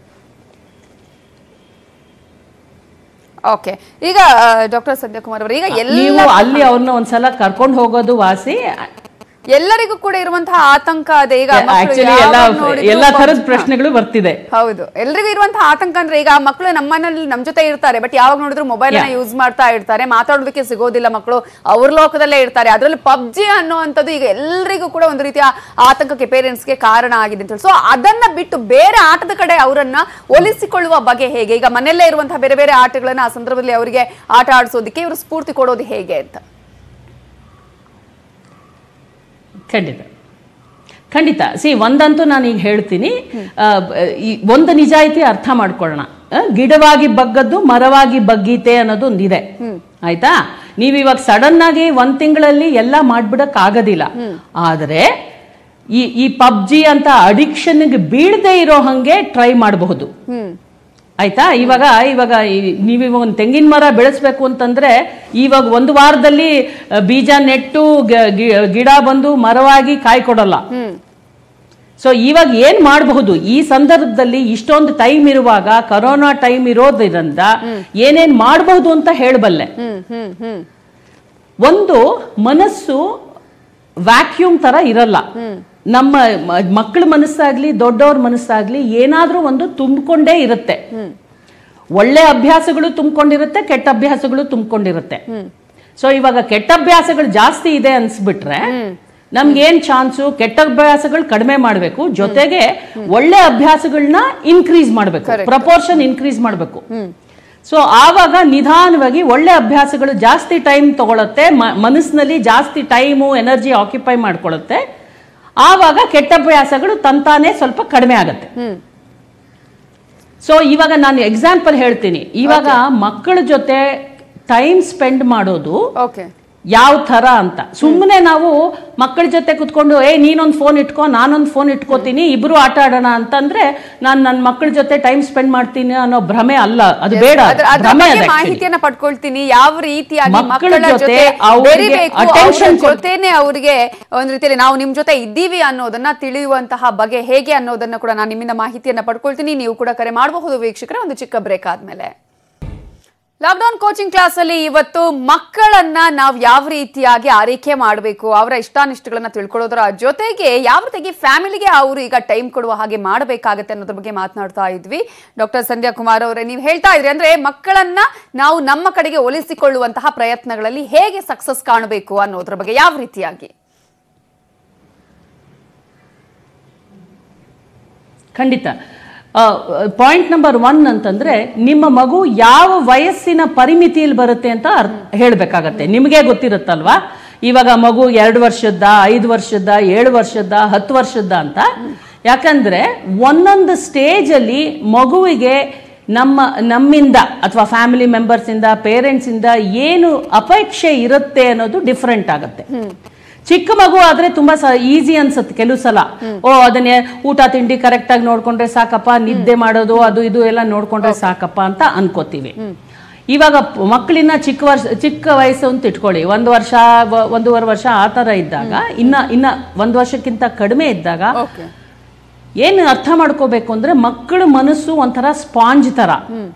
ಓಕೆ ಈಗ ಡಾಕ್ಟರ್ ಸಂಧ್ಯಾಕುಮಾರ್ ಅವರು ಈಗ ನೀವು ಎಲ್ಲ ಅಲ್ಲಿ ಅವ್ರನ್ನ ಒಂದ್ಸಲ ಕರ್ಕೊಂಡು ಹೋಗೋದು ವಾಸಿ ಎಲ್ಲರಿಗೂ ಕೂಡ ಇರುವಂತಹ ಆತಂಕ ಅದೇ ಈಗ ಮಕ್ಕಳು ಆಕ್ಚುಲಿ ಎಲ್ಲ ಯಾವಾಗ ನೋಡಿದ್ರು ಎಲ್ಲ ಥರದ ಪಬ್ಜಿ- ಪ್ರಶ್ನೆಗಳು ಬರ್ತಿದೆ ಹೌದು ಎಲ್ರಿಗೂ ಇರುವಂತಹ ಆತಂಕ ಅಂದ್ರೆ ಈಗ ಮಕ್ಕಳು ನಮ್ಮನೇಲಿ ನಮ್ ಜೊತೆ ಇರ್ತಾರೆ ಬಟ್ ಯಾವಾಗ ನೋಡಿದ್ರು ಮೊಬೈಲ್ Yeah. ಯೂಸ್ ಮಾಡ್ತಾ ಇರ್ತಾರೆ ಮಾತಾಡೋದಕ್ಕೆ ಸಿಗೋದಿಲ್ಲ ಮಕ್ಕಳು ಅವ್ರ ಲೋಕದಲ್ಲೇ ಇರ್ತಾರೆ ಅದರಲ್ಲಿ ಪಬ್ಜಿ ಅನ್ನುವಂಥದ್ದು ಈಗ ಎಲ್ರಿಗೂ ಕೂಡ ಒಂದು ರೀತಿಯ ಆತಂಕಕ್ಕೆ ಪೇರೆಂಟ್ಸ್ಗೆ ಕಾರಣ ಆಗಿದೆ ಅಂತ ಹೇಳಿ ಸೊ ಅದನ್ನ ಬಿಟ್ಟು ಬೇರೆ ಆಟದ ಕಡೆ ಅವರನ್ನ ಒಲಿಸಿಕೊಳ್ಳುವ ಬಗೆ ಹೇಗೆ ಈಗ ಮನೆಯಲ್ಲೇ ಇರುವಂತಹ ಬೇರೆ ಬೇರೆ ಆಟಗಳನ್ನ ಆ ಸಂದರ್ಭದಲ್ಲಿ ಅವರಿಗೆ ಆಟ ಆಡಿಸೋದಕ್ಕೆ ಇವರು ಸ್ಫೂರ್ತಿ ಕೊಡೋದು ಹೇಗೆ ಅಂತ ಖಂಡಿತ ಖಂಡಿತ ಸಿ ಒಂದಂತೂ ನಾನು ಈಗ ಹೇಳ್ತೀನಿ ಆ, ಬ- ಈ ಒಂದು ನಿಜಾಯಿತಿ ಅರ್ಥ ಮಾಡ್ಕೊಳ್ಳೋಣ ಆ, ಗಿಡವಾಗಿ ಬಗ್ಗದ್ದು ಮರವಾಗಿ ಬಗ್ಗೀತೆ ಅನ್ನೋದು ಒಂದಿದೆ ಆಯ್ತಾ ನೀವು ಇವಾಗ ಸಡನ್ ಆಗಿ ಒಂದ್ ತಿಂಗಳಲ್ಲಿ ಎಲ್ಲ ಮಾಡ್ಬಿಡಕ್ ಆಗೋದಿಲ್ಲ ಆದರೆ ಈ ಈ ಪಬ್ಜಿ ಅಂತ ಅಡಿಕ್ಷನ್ಗೆ ಬೀಳದೆ ಇರೋ ಹಂಗೆ ಟ್ರೈ ಮಾಡಬಹುದು ಆಯ್ತಾ ಇವಾಗ ಇವಾಗ ಈ- ನೀವು ಇವಾಗ ಒಂದು ತೆಂಗಿನ ಮರ ಬೆಳೆಸ್ಬೇಕು ಅಂತಂದ್ರೆ ಇವಾಗ ಒಂದು ವಾರದಲ್ಲಿ ಆ, ಬೀಜ ನೆಟ್ಟು ಗ- ಗಿ- ಗಿಡ ಬಂದು ಮರವಾಗಿ ಕಾಯಿ ಕೊಡಲ್ಲ ಸೊ ಇವಾಗ ಏನ್ ಮಾಡಬಹುದು ಈ ಸಂದರ್ಭದಲ್ಲಿ ಇಷ್ಟೊಂದು ಟೈಮ್ ಇರುವಾಗ ಕರೋನಾ ಟೈಮ್ ಇರೋದ್ರಿಂದ ಏನೇನ್ ಮಾಡಬಹುದು ಅಂತ ಹೇಳಬಲ್ಲೆ ಹ್ಮ್ ಹ್ಮ್ ಹ್ಮ್ ಒಂದು ಮನಸ್ಸು ವ್ಯಾಕ್ಯೂಮ್ ತರ ಇರಲ್ಲ ನಮ್ಮ ಮ- ಮಕ್ಕಳ ಮನಸ್ಸಾಗ್ಲಿ ದೊಡ್ಡವ್ರ ಮನಸ್ಸಾಗ್ಲಿ ಏನಾದ್ರೂ ಒಂದು ತುಂಬಿಕೊಂಡೇ ಇರುತ್ತೆ ಒಳ್ಳೆ ಅಭ್ಯಾಸಗಳು ತುಂಬಿಕೊಂಡಿರುತ್ತೆ ಕೆಟ್ಟ ಅಭ್ಯಾಸಗಳು ತುಂಬಿಕೊಂಡಿರುತ್ತೆ ಸೊ ಇವಾಗ ಕೆಟ್ಟ ಅಭ್ಯಾಸಗಳು ಜಾಸ್ತಿ ಇದೆ ಅನ್ಸ್ಬಿಟ್ರೆ ನಮ್ಗೆ ಏನ್ ಚಾನ್ಸು ಕೆಟ್ಟ ಅಭ್ಯಾಸಗಳು ಕಡಿಮೆ ಮಾಡಬೇಕು ಜೊತೆಗೆ ಒಳ್ಳೆ ಅಭ್ಯಾಸಗಳನ್ನ ಇನ್ಕ್ರೀಸ್ ಮಾಡಬೇಕು ಪ್ರಪೋರ್ಷನ್ ಇನ್ಕ್ರೀಸ್ ಮಾಡಬೇಕು ಸೊ ಆವಾಗ ನಿಧಾನವಾಗಿ ಒಳ್ಳೆ ಅಭ್ಯಾಸಗಳು ಜಾಸ್ತಿ ಟೈಮ್ ತಗೊಳುತ್ತೆ ಮ- ಮನಸ್ಸಿನಲ್ಲಿ ಜಾಸ್ತಿ ಟೈಮು ಎನರ್ಜಿ ಆಕ್ಯುಪೈ ಮಾಡ್ಕೊಳ್ಳುತ್ತೆ ಆವಾಗ ಕೆಟ್ಟ ಅಭ್ಯಾಸಗಳು ತಂತಾನೆ ಸ್ವಲ್ಪ ಕಡಿಮೆ ಆಗುತ್ತೆ ಸೊ ಇವಾಗ ನಾನು ಎಕ್ಸಾಂಪಲ್ ಹೇಳ್ತೀನಿ ಇವಾಗ ಮಕ್ಕಳ ಜೊತೆ ಟೈಮ್ ಸ್ಪೆಂಡ್ ಮಾಡೋದು ಓಕೆ ಯಾವ ಥರ ಅಂತ ಸುಮ್ಮನೆ ನಾವು ಮಕ್ಕಳ ಜೊತೆ ಕುತ್ಕೊಂಡು ಏ ನೀನೊಂದು ಫೋನ್ ಇಟ್ಕೋ ನಾನೊಂದು ಫೋನ್ ಇಟ್ಕೋತೀನಿ ಇಬ್ರು ಆಟ ಆಡೋಣ ಅಂತಂದ್ರೆ ನಾನು ನನ್ನ ಮಕ್ಕಳ ಜೊತೆ ಟೈಮ್ ಸ್ಪೆಂಡ್ ಮಾಡ್ತೀನಿ ಅನ್ನೋ ಭ್ರಮೆ ಅಲ್ಲ ಅದು ಬೇಡ ಅದು. ಅದ್ರ- ಅದ್ರ ಭ್ರಮೆ ಬಗ್ಗೆ ಅದು actually. ಮಾಹಿತಿಯನ್ನ ಪಡ್ಕೊಳ್ತೀನಿ ಯಾವ ರೀತಿಯಾಗಿ ಮಕ್ಕಳ ಮಕ್ಕಳ ಜೊತೆ ಜೊತೆ ಅವ್ರಿಗೆ ಬೆರಿಬೇಕು attention ಅವ್ರ ಕೊಡ್- ಜೊತೆನೆ ಅವರಿಗೆ ಒಂದ್ ರೀತಿಯಲ್ಲಿ ನಾವು ನಿಮ್ ಜೊತೆ ಇದ್ದೀವಿ ಅನ್ನೋದನ್ನ ತಿಳಿಯುವಂತಹ ಬಗೆ ಹೇಗೆ ಅನ್ನೋದನ್ನ ಕೂಡ ನಾನು ನಿಮ್ಮಿಂದ ಮಾಹಿತಿಯನ್ನ ಪಡ್ಕೊಳ್ತೀನಿ ನೀವು ಕೂಡ ಕರೆ ಮಾಡಬಹುದು ವೀಕ್ಷಕರೇ ಒಂದು ಚಿಕ್ಕ ಬ್ರೇಕ್ ಆದ್ಮೇಲೆ ಲಾಕ್ಡೌನ್ ಕೋಚಿಂಗ್ ಕ್ಲಾಸ್ ಅಲ್ಲಿ ಇವತ್ತು ಮಕ್ಕಳನ್ನ ನಾವು ಯಾವ ರೀತಿಯಾಗಿ ಆರೈಕೆ ಮಾಡಬೇಕು ಅವರ ಇಷ್ಟಾನಿಷ್ಟಗಳನ್ನ ತಿಳ್ಕೊಳ್ಳೋದರ ಜೊತೆಗೆ ಯಾವ ರೀತಿಯಾಗಿ ಫ್ಯಾಮಿಲಿಗೆ ಅವರು ಈಗ ಟೈಮ್ ಕೊಡುವ ಹಾಗೆ ಮಾಡಬೇಕಾಗತ್ತೆ ಅನ್ನೋದ್ರ ಬಗ್ಗೆ ಮಾತನಾಡ್ತಾ ಇದ್ವಿ ಡಾಕ್ಟರ್ ಸಂಧ್ಯಾ ಕುಮಾರ್ ಅವರೇ ನೀವು ಹೇಳ್ತಾ ಇದ್ರಿ ಅಂದ್ರೆ ಮಕ್ಕಳನ್ನ ನಾವು ನಮ್ಮ ಕಡೆಗೆ ಒಲಿಸಿಕೊಳ್ಳುವಂತಹ ಪ್ರಯತ್ನಗಳಲ್ಲಿ ಹೇಗೆ ಸಕ್ಸಸ್ ಕಾಣಬೇಕು ಅನ್ನೋದ್ರ ಬಗ್ಗೆ ಯಾವ ರೀತಿಯಾಗಿ ಖಂಡಿತ ಪಾಯಿಂಟ್ ನಂಬರ್ ಒನ್ ಅಂತಂದ್ರೆ ನಿಮ್ಮ ಮಗು ಯಾವ ವಯಸ್ಸಿನ ಪರಿಮಿತಿಯಲ್ಲಿ ಬರುತ್ತೆ ಅಂತ ಅರ್ಥ ಹೇಳ್ಬೇಕಾಗತ್ತೆ ನಿಮಗೆ ಗೊತ್ತಿರುತ್ತಲ್ವಾ ಇವಾಗ ಮಗು ಎರಡು ವರ್ಷದ ಐದು ವರ್ಷದ ಏಳು ವರ್ಷದ ಹತ್ತು ವರ್ಷದ ಅಂತ ಯಾಕಂದ್ರೆ ಒಂದೊಂದು ಸ್ಟೇಜ್ ಅಲ್ಲಿ ಮಗುವಿಗೆ ನಮ್ಮ ನಮ್ಮಿಂದ ಅಥವಾ ಫ್ಯಾಮಿಲಿ ಮೆಂಬರ್ಸ್ ಇಂದ ಪೇರೆಂಟ್ಸ್ ಇಂದ ಏನು ಅಪೇಕ್ಷೆ ಇರುತ್ತೆ ಅನ್ನೋದು ಡಿಫ್ರೆಂಟ್ ಆಗುತ್ತೆ ಚಿಕ್ಕ ಮಗು ಆದ್ರೆ ತುಂಬಾ ಈಸಿ ಅನ್ಸುತ್ತೆ ಕೆಲವು ಸಲ ಓ ಅದನ್ನೇ ಊಟ ತಿಂಡಿ ಕರೆಕ್ಟ್ ಆಗಿ ನೋಡ್ಕೊಂಡ್ರೆ ಸಾಕಪ್ಪ ನಿದ್ದೆ ಮಾಡೋದು ಅದು ಇದು ಎಲ್ಲ ನೋಡ್ಕೊಂಡ್ರೆ ಸಾಕಪ್ಪ ಅಂತ ಅನ್ಕೋತೀವಿ ಇವಾಗ ಪ್- ಮಕ್ಕಳಿನ್ನ ಚಿಕ್ಕ ವರ್ಷ ಚಿಕ್ಕ ವಯಸ್ಸು ಅಂತ ಇಟ್ಕೊಳ್ಳಿ ಒಂದು ವರ್ಷ ವ- ಒಂದೂವರೆ ವರ್ಷ ಆ ಥರ ಇದ್ದಾಗ ಇನ್ನ ಇನ್ನ ಒಂದು ವರ್ಷಕ್ಕಿಂತ ಕಡಿಮೆ ಇದ್ದಾಗ ಓಕೆ ಏನು ಅರ್ಥ ಮಾಡ್ಕೋಬೇಕು ಅಂದ್ರೆ ಮಕ್ಕಳ ಮನಸ್ಸು ಒಂಥರ ಸ್ಪಾಂಜ್ ತರ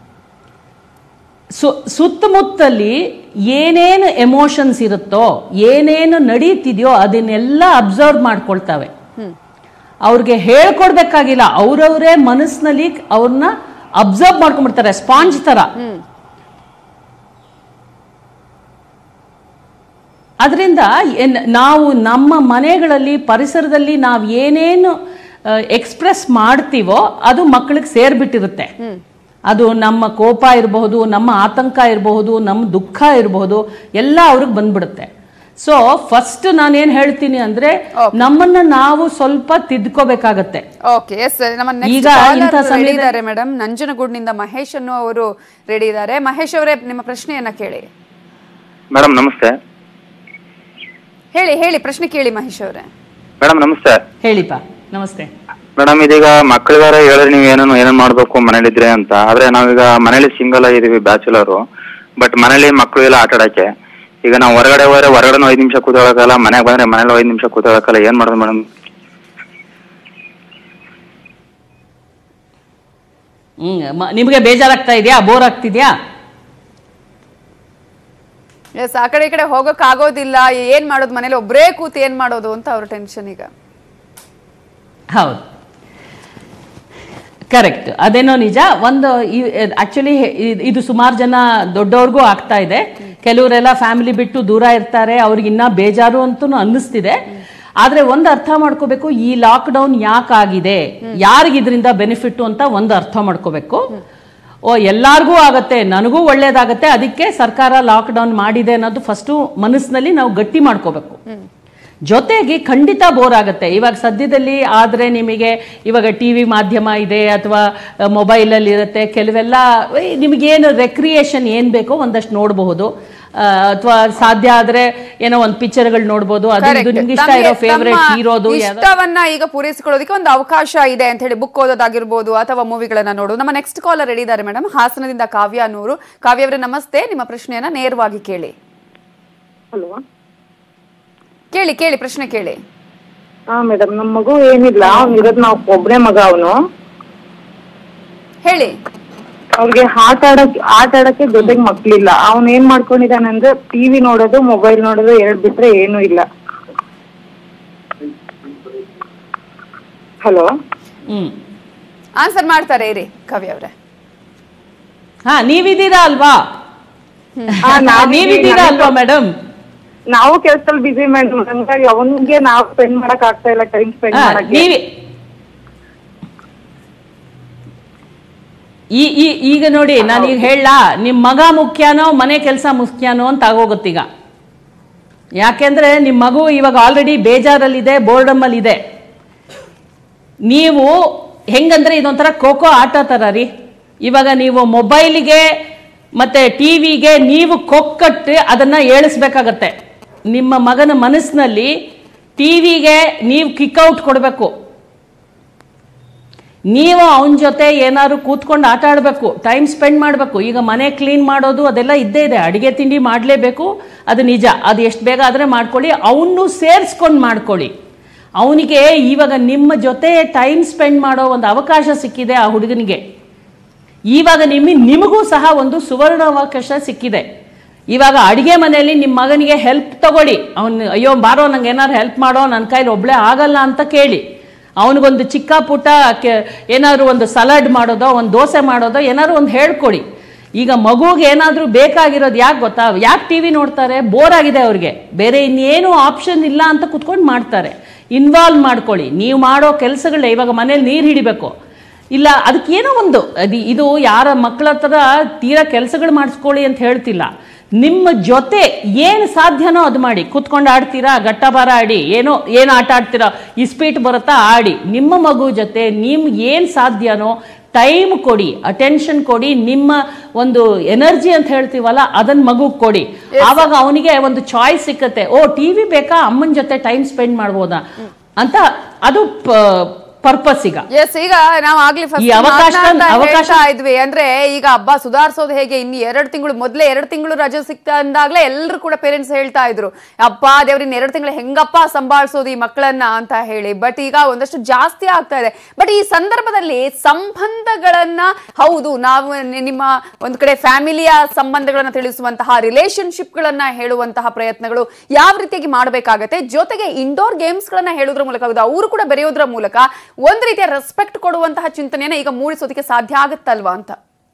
ಸು ಸುತ್ತಮುತ್ತಲಿ ಏನೇನು ಎಮೋಷನ್ಸ್ ಇರುತ್ತೋ ಏನೇನು ನಡೀತಿದೆಯೋ ಅದನ್ನೆಲ್ಲ ಅಬ್ಸರ್ವ್ ಮಾಡ್ಕೊಳ್ತವೆ ಅವ್ರಿಗೆ ಹೇಳ್ಕೊಡ್ಬೇಕಾಗಿಲ್ಲ ಅವ್ರವ್ರೇ ಮನಸ್ಸಿನಲ್ಲಿ ಅವ್ರನ್ನ ಅಬ್ಸರ್ವ್ ಮಾಡ್ಕೊಂಡ್ಬಿಡ್ತಾರೆ ಸ್ಪಾಂಜ್ ತರ ಅದರಿಂದ ನಾವು ನಮ್ಮ ಮನೆಗಳಲ್ಲಿ ಪರಿಸರದಲ್ಲಿ ನಾವು ಏನೇನು ಎಕ್ಸ್ಪ್ರೆಸ್ ಮಾಡ್ತೀವೋ ಅದು ಮಕ್ಕಳಿಗೆ ಸೇರ್ಬಿಟ್ಟಿರುತ್ತೆ ಅದು ನಮ್ಮ ಕೋಪ ಇರಬಹುದು ನಮ್ಮ ಆತಂಕ ಇರಬಹುದು ನಮ್ಮ ದುಃಖ ಇರಬಹುದು ಎಲ್ಲ ಅವ್ರಿಗೆ ಬಂದ್ಬಿಡುತ್ತೆ ಸೊ ಫಸ್ಟ್ ನಾನೇನ್ ಹೇಳ್ತೀನಿ ಅಂದ್ರೆ ನಮ್ಮನ್ನ ನಾವು ಸ್ವಲ್ಪ ತಿದ್ಕೋಬೇಕಾಗತ್ತೆ ಓಕೆ ಎಸ್ ನಮ್ಮ ಈಗ ಇಂಥ ನೆಕ್ಸ್ಟ್ ರೆಡಿ ಸಮಯದಲ್ಲಿ- ಇದ್ದಾರೆ ಮೇಡಮ್ ನಂಜನಗೂಡಿನಿಂದ ಮಹೇಶ್ ಅನ್ನೋ ಅವರು ರೆಡಿ ಇದ್ದಾರೆ ಮಹೇಶ್ ಅವರೇ ನಿಮ್ಮ ಪ್ರಶ್ನೆಯನ್ನ ಕೇಳಿ ಮೇಡಮ್ ನಮಸ್ತೆ ಹೇಳಿ ಹೇಳಿ ಪ್ರಶ್ನೆ ಕೇಳಿ ಮಹೇಶ್ ಅವರೇ ಮೇಡಮ್ ನಮಸ್ತೆ ಹೇಳಿಪ್ಪ ನಮಸ್ತೆ ಮೇಡಮ್ ಇದೀಗ ಮಕ್ಕಳಿಗಾರ ಹೇಳಿದ್ರೆ ನೀವು ಏನೇನು ಏನೇನು ಮಾಡಬೇಕು ಮನೇಲಿದ್ರೆ ಅಂತ ಆದ್ರೆ ನಾವೀಗ ಮನೇಲಿ ಸಿಂಗಲ್ ಆಗಿದೀವಿ ಬ್ಯಾಚುಲರು ಬಟ್ ಮನೇಲಿ ಮಕ್ಕಳು ಎಲ್ಲ ಆಟ ಆಡಕ್ಕೆ ಈಗ ನಾವು ಹೊರಗಡೆ ಹೋದ್ರೆ ಹೊರಗಡೆ ಐದು ನಿಮಿಷ ಕೂತ್ಕೊಳ್ಳೋಕ್ಕಲ್ಲ ಮನೆಗೆ ಬಂದ್ರೆ ಮನೇಲಿ ಐದು ನಿಮಿಷ ಕೂತ್ಕೊಳ್ಳೋಕ್ಕಲ್ಲ ಏನ್ ಮಾಡೋದು ಮೇಡಮ್ ಹ್ಮ್ ಮ- ನಿಮ್ಗೆ ಬೇಜಾರಾಗ್ತಾ ಇದೆಯಾ ಬೋರ್ ಆಗ್ತಿದ್ಯಾ ಎಸ್ ಆ ಕಡೆ ಈ ಕಡೆ ಹೋಗಕ್ ಆಗೋದಿಲ್ಲ ಏನ್ ಮಾಡೋದು ಮನೇಲಿ ಒಬ್ರೇ ಕೂತ್ ಏನ್ ಮಾಡೋದು ಅಂತ ಅವ್ರ ಟೆನ್ಷನ್ ಈಗ ಹೌದು ಕರೆಕ್ಟ್ ಅದೇನೋ ನಿಜ ಒಂದು ಆಕ್ಚುಲಿ ಇದು ಸುಮಾರು ಜನ ದೊಡ್ಡವ್ರಿಗೂ ಆಗ್ತಾ ಇದೆ ಕೆಲವರೆಲ್ಲ ಫ್ಯಾಮಿಲಿ ಬಿಟ್ಟು ದೂರ ಇರ್ತಾರೆ ಅವ್ರಿಗೆ ಇನ್ನ ಬೇಜಾರು ಅಂತೂ ಅನ್ನಿಸ್ತಿದೆ ಆದ್ರೆ ಒಂದು ಅರ್ಥ ಮಾಡ್ಕೋಬೇಕು ಈ ಲಾಕ್ ಡೌನ್ ಯಾಕಾಗಿದೆ ಯಾರಿಗೆ ಇದರಿಂದ ಬೆನಿಫಿಟ್ ಅಂತ ಒಂದು ಅರ್ಥ ಮಾಡ್ಕೋಬೇಕು ಓ ಎಲ್ಲಾರ್ಗೂ ಆಗತ್ತೆ ನನಗೂ ಒಳ್ಳೇದಾಗತ್ತೆ ಅದಕ್ಕೆ ಸರ್ಕಾರ ಲಾಕ್ ಡೌನ್ ಮಾಡಿದೆ ಅನ್ನೋದು ಫಸ್ಟು ಮನಸ್ಸಿನಲ್ಲಿ ನಾವು ಗಟ್ಟಿ ಮಾಡ್ಕೋಬೇಕು ಜೊತೆಗೆ ಖಂಡಿತ ಬೋರ್ ಆಗುತ್ತೆ ಇವಾಗ ಸದ್ಯದಲ್ಲಿ ಆದರೆ ನಿಮಗೆ ಇವಾಗ ಟಿ ವಿ ಮಾಧ್ಯಮ ಇದೆ ಅಥವಾ ಮೊಬೈಲಲ್ಲಿ ಇರುತ್ತೆ ಕೆಲವೆಲ್ಲ ಏ, ನಿಮಗೇನು ರೆಕ್ರಿಯೇಷನ್ ಏನು ಬೇಕೋ ಒಂದಷ್ಟು ನೋಡಬಹುದು ಅಥವಾ ಸಾಧ್ಯ ಆದರೆ ಏನೋ ಒಂದು ಪಿಕ್ಚರ್ಗಳು ನೋಡ್ಬೋದು ಅದು ಇದು Correct. ನಿಮ್ಗೆ ಇಷ್ಟ ತಮಗೆ ಇರೋ ಫೇವ್ರೆಟ್ ತಮ್ಮ ಹೀರೋದು ಯಾವ್ದೋ ಇಷ್ಟವನ್ನ ಈಗ ಪೂರೈಸಿಕೊಳ್ಳೋದಕ್ಕೆ ಒಂದು ಅವಕಾಶ ಇದೆ ಅಂತ ಹೇಳಿ ಬುಕ್ ಓದೋದಾಗಿರ್ಬೋದು ಅಥವಾ ಮೂವಿಗಳನ್ನ ನೋಡೋದು ನಮ್ಮ ನೆಕ್ಸ್ಟ್ ಕಾಲರ್ ರೆಡಿ ಇದ್ದಾರೆ ಮೇಡಮ್ ಹಾಸನದಿಂದ ಕಾವ್ಯ ಅನ್ನೋರು ಕಾವ್ಯ ಅವರೇ ನಮಸ್ತೆ ನಿಮ್ಮ ಪ್ರಶ್ನೆಯನ್ನ ನೇರವಾಗಿ ಕೇಳಿ ಹಲೋ ಕೇಳಿ ಕೇಳಿ ಪ್ರಶ್ನೆ ಕೇಳಿ ಹಾ ಮೇಡಮ್ ನಮ್ ಮಗು ಏನಿಲ್ಲ ಅವ್ನ್ ಇರೋದ್ ನಾವ್ ಒಬ್ನೇ ಮಗ ಅವನು ಹೇಳಿ ಅವ್ರಿಗೆ ಆಟ ಆಡಕ್ ಆಟ ಆಡಕ್ಕೆ ಜೊತೆಗ್ ಮಕ್ಳಿಲ್ಲ ಅವ್ನ್ ಏನ್ ಮಾಡ್ಕೊಂಡಿದಾನೆ ಅಂದ್ರೆ ಟಿವಿ ನೋಡೋದು ಮೊಬೈಲ್ ನೋಡೋದು ಎರಡ್ ಬಿಟ್ರೆ ಏನು ಇಲ್ಲ ಹಲೋ ಹ್ಮ್ ಆನ್ಸರ್ ಮಾಡ್ತಾರೆ ಇರಿ ಕಾವ್ಯ ಅವರೇ ಹಾ ನೀವಿದ್ದೀರಾ ಅಲ್ವಾ ನೀವಿದ್ದೀರಾ ಅಲ್ವಾ ಮೇಡಮ್ ನಾವು ಕೆಲ್ಸದಲ್ಲಿ ಬಿಸಿ ಮೇಡಮ್ ಹಂಗಾಗಿ ಅವನಿಗೆ ನಾವ್ ಸ್ಪೆಂಡ್ ಮಾಡಕ್ ಆಗ್ತಾ ಇಲ್ಲ ಟೈಮ್ ಸ್ಪೆಂಡ್ ಮಾಡಕ್ಕೆ ನೀವಿ ಈ ಈ ಈಗ ನೋಡಿ ನಾನು ಈಗ ಹೇಳಲಾ ನಿಮ್ಮ ಮಗ ಮುಖ್ಯನೋ ಮನೆ ಕೆಲಸ ಮುಖ್ಯನೋ ಅಂತ ಆಗೋಗುತ್ತೀಗ ಯಾಕೆಂದ್ರೆ ನಿಮ್ಮ ಮಗು ಇವಾಗ ಆಲ್ರೆಡಿ ಬೇಜಾರಲ್ಲಿದೆ ಬೋರ್ಡಮ್ಮಲ್ಲಿ ಇದೆ ನೀವು ಹೆಂಗಂದ್ರೆ ಇದೊಂಥರ ಖೋಖೋ ಆಟ ಥರ ರೀ ಇವಾಗ ನೀವು ಮೊಬೈಲಿಗೆ ಮತ್ತೆ ಟಿವಿಗೆ ನೀವು ಕೊಕ್ಕಟ್ಟು ಅದನ್ನ ಏಳಿಸ್ಬೇಕಾಗತ್ತೆ ನಿಮ್ಮ ಮಗನ ಮನಸ್ಸಿನಲ್ಲಿ ಟಿವಿಗೆ ನೀವು ಕಿಕ್ಔಟ್ ಕೊಡಬೇಕು ನೀವು ಅವನ ಜೊತೆ ಏನಾದ್ರು ಕೂತ್ಕೊಂಡು ಆಟ ಆಡಬೇಕು ಟೈಮ್ ಸ್ಪೆಂಡ್ ಮಾಡಬೇಕು ಈಗ ಮನೆ ಕ್ಲೀನ್ ಮಾಡೋದು ಅದೆಲ್ಲ ಇದ್ದೇ ಇದೆ ಅಡುಗೆ ತಿಂಡಿ ಮಾಡಲೇಬೇಕು ಅದು ನಿಜ ಅದು ಎಷ್ಟು ಬೇಗ ಆದರೆ ಮಾಡ್ಕೊಳ್ಳಿ ಅವನು ಸೇರಿಸ್ಕೊಂಡು ಮಾಡ್ಕೊಳ್ಳಿ ಅವನಿಗೆ ಇವಾಗ ನಿಮ್ಮ ಜೊತೆ ಟೈಮ್ ಸ್ಪೆಂಡ್ ಮಾಡೋ ಒಂದು ಅವಕಾಶ ಸಿಕ್ಕಿದೆ ಆ ಹುಡುಗನಿಗೆ ಇವಾಗ ನಿಮ್ಮ ನಿಮಗೂ ಸಹ ಒಂದು ಸುವರ್ಣ ಅವಕಾಶ ಸಿಕ್ಕಿದೆ ಇವಾಗ ಅಡುಗೆ ಮನೆಯಲ್ಲಿ ನಿಮ್ಮ ಮಗನಿಗೆ ಹೆಲ್ಪ್ ತಗೊಳ್ಳಿ ಅವನು ಅಯ್ಯೋ ಬಾರೋ ನಂಗೆ ಏನಾದ್ರು ಹೆಲ್ಪ್ ಮಾಡೋ ನನ್ನ ಕೈಲಿ ಒಬ್ಳೆ ಆಗಲ್ಲ ಅಂತ ಕೇಳಿ ಅವನಿಗೊಂದು ಚಿಕ್ಕ ಪುಟ್ಟ ಕೆ ಏನಾದ್ರು ಒಂದು ಸಲಾಡ್ ಮಾಡೋದೋ ಒಂದು ದೋಸೆ ಮಾಡೋದೋ ಏನಾದ್ರು ಒಂದು ಹೇಳ್ಕೊಡಿ ಈಗ ಮಗುಗೆ ಏನಾದರೂ ಬೇಕಾಗಿರೋದು ಯಾಕೆ ಗೊತ್ತಾ ಯಾಕೆ ಟಿ ವಿ ನೋಡ್ತಾರೆ ಬೋರ್ ಆಗಿದೆ ಅವ್ರಿಗೆ ಬೇರೆ ಇನ್ನೇನು ಆಪ್ಷನ್ ಇಲ್ಲ ಅಂತ ಕುತ್ಕೊಂಡು ಮಾಡ್ತಾರೆ ಇನ್ವಾಲ್ವ್ ಮಾಡ್ಕೊಳ್ಳಿ ನೀವು ಮಾಡೋ ಕೆಲಸಗಳೇ ಇವಾಗ ಮನೇಲಿ ನೀರು ಹಿಡಿಬೇಕು ಇಲ್ಲ ಅದಕ್ಕೇನೋ ಒಂದು ಅದು ಇದು ಯಾರ ಮಕ್ಕಳ ಹತ್ರ ತೀರಾ ಕೆಲಸಗಳು ಮಾಡಿಸ್ಕೊಳ್ಳಿ ಅಂತ ಹೇಳ್ತಿಲ್ಲ ನಿಮ್ಮ ಜೊತೆ ಏನು ಸಾಧ್ಯನೋ ಅದು ಮಾಡಿ ಕುತ್ಕೊಂಡು ಆಡ್ತೀರಾ ಗಟ್ಟಬಾರ ಆಡಿ ಏನೋ ಏನು ಆಟ ಆಡ್ತೀರಾ ಇಸ್ಪೀಟ್ ಬರುತ್ತಾ ಆಡಿ ನಿಮ್ಮ ಮಗು ಜೊತೆ ನಿಮ್ಗೆ ಏನು ಸಾಧ್ಯನೋ ಟೈಮ್ ಕೊಡಿ ಅಟೆನ್ಷನ್ ಕೊಡಿ ನಿಮ್ಮ ಒಂದು ಎನರ್ಜಿ ಅಂತ ಹೇಳ್ತೀವಲ್ಲ ಅದನ್ನ ಮಗುಗೆ ಕೊಡಿ ಆವಾಗ ಅವನಿಗೆ ಒಂದು ಚಾಯ್ಸ್ ಸಿಕ್ಕತ್ತೆ ಓ ಟಿವಿ ಬೇಕಾ ಅಮ್ಮನ ಜೊತೆ ಟೈಮ್ ಸ್ಪೆಂಡ್ ಮಾಡ್ಬೋದಾ ಅಂತ ಅದು ಪರ್ಪಸ್ ಈಗ ಎಸ್ ಈಗ ನಾವು ಆಗ್ಲಿ ಈ ಅವಕಾಶ- ಫಸ್ಟ್ ಅವಕಾಶ- ಹೇಳ್ತಾ ಇದ್ವಿ ಅಂದ್ರೆ ಈಗ ಹಬ್ಬ ಸುಧಾರಿಸೋದು ಹೇಗೆ ಇನ್ನು ಎರಡು ತಿಂಗಳು ಮೊದ್ಲೇ ಎರಡು ತಿಂಗಳು ರಜೆ ಸಿಕ್ತಾ ಅಂದಾಗ್ಲೇ ಎಲ್ಲರೂ ಕೂಡ ಪೇರೆಂಟ್ಸ್ ಹೇಳ್ತಾ ಇದ್ರು ಅಪ್ಪ ದೇವ್ರಿನ್ ಎರಡು ತಿಂಗಳು ಹೆಂಗಪ್ಪ ಸಂಭಾಳಿಸೋದು ಈ ಮಕ್ಕಳನ್ನ ಅಂತ ಹೇಳಿ ಬಟ್ ಈಗ ಒಂದಷ್ಟು ಜಾಸ್ತಿ ಆಗ್ತಾ ಇದೆ ಬಟ್ ಈ ಸಂದರ್ಭದಲ್ಲಿ ಸಂಬಂಧಗಳನ್ನ ಹೌದು ನಾವು ನಿ- ನಿಮ್ಮ ಒಂದ್ ಕಡೆ ಫ್ಯಾಮಿಲಿಯ ಸಂಬಂಧಗಳನ್ನ ತಿಳಿಸುವಂತಹ ರಿಲೇಶನ್ಶಿಪ್ ಗಳನ್ನ ಹೇಳುವಂತಹ ಪ್ರಯತ್ನಗಳು ಯಾವ ರೀತಿಯಾಗಿ ಮಾಡಬೇಕಾಗತ್ತೆ ಜೊತೆಗೆ ಇಂಡೋರ್ ಗೇಮ್ಸ್ ಗಳನ್ನ ಹೇಳೋದ್ರ ಮೂಲಕ ಹೌದು ಅವರು ಕೂಡ ಬೆರೆಯೋದ್ರ ಮೂಲಕ ಒಂದ್ ರೀತಿಯ ರೆಸ್ಪೆಕ್ಟ್ ಕೊಡುವಂತಹ ಚಿಂತನೆಯನ್ನ ಈಗ ಮೂಡಿಸೋದಕ್ಕೆ ಸಾಧ್ಯ ಆಗುತ್ತಲ್ವಾ ಅಂತ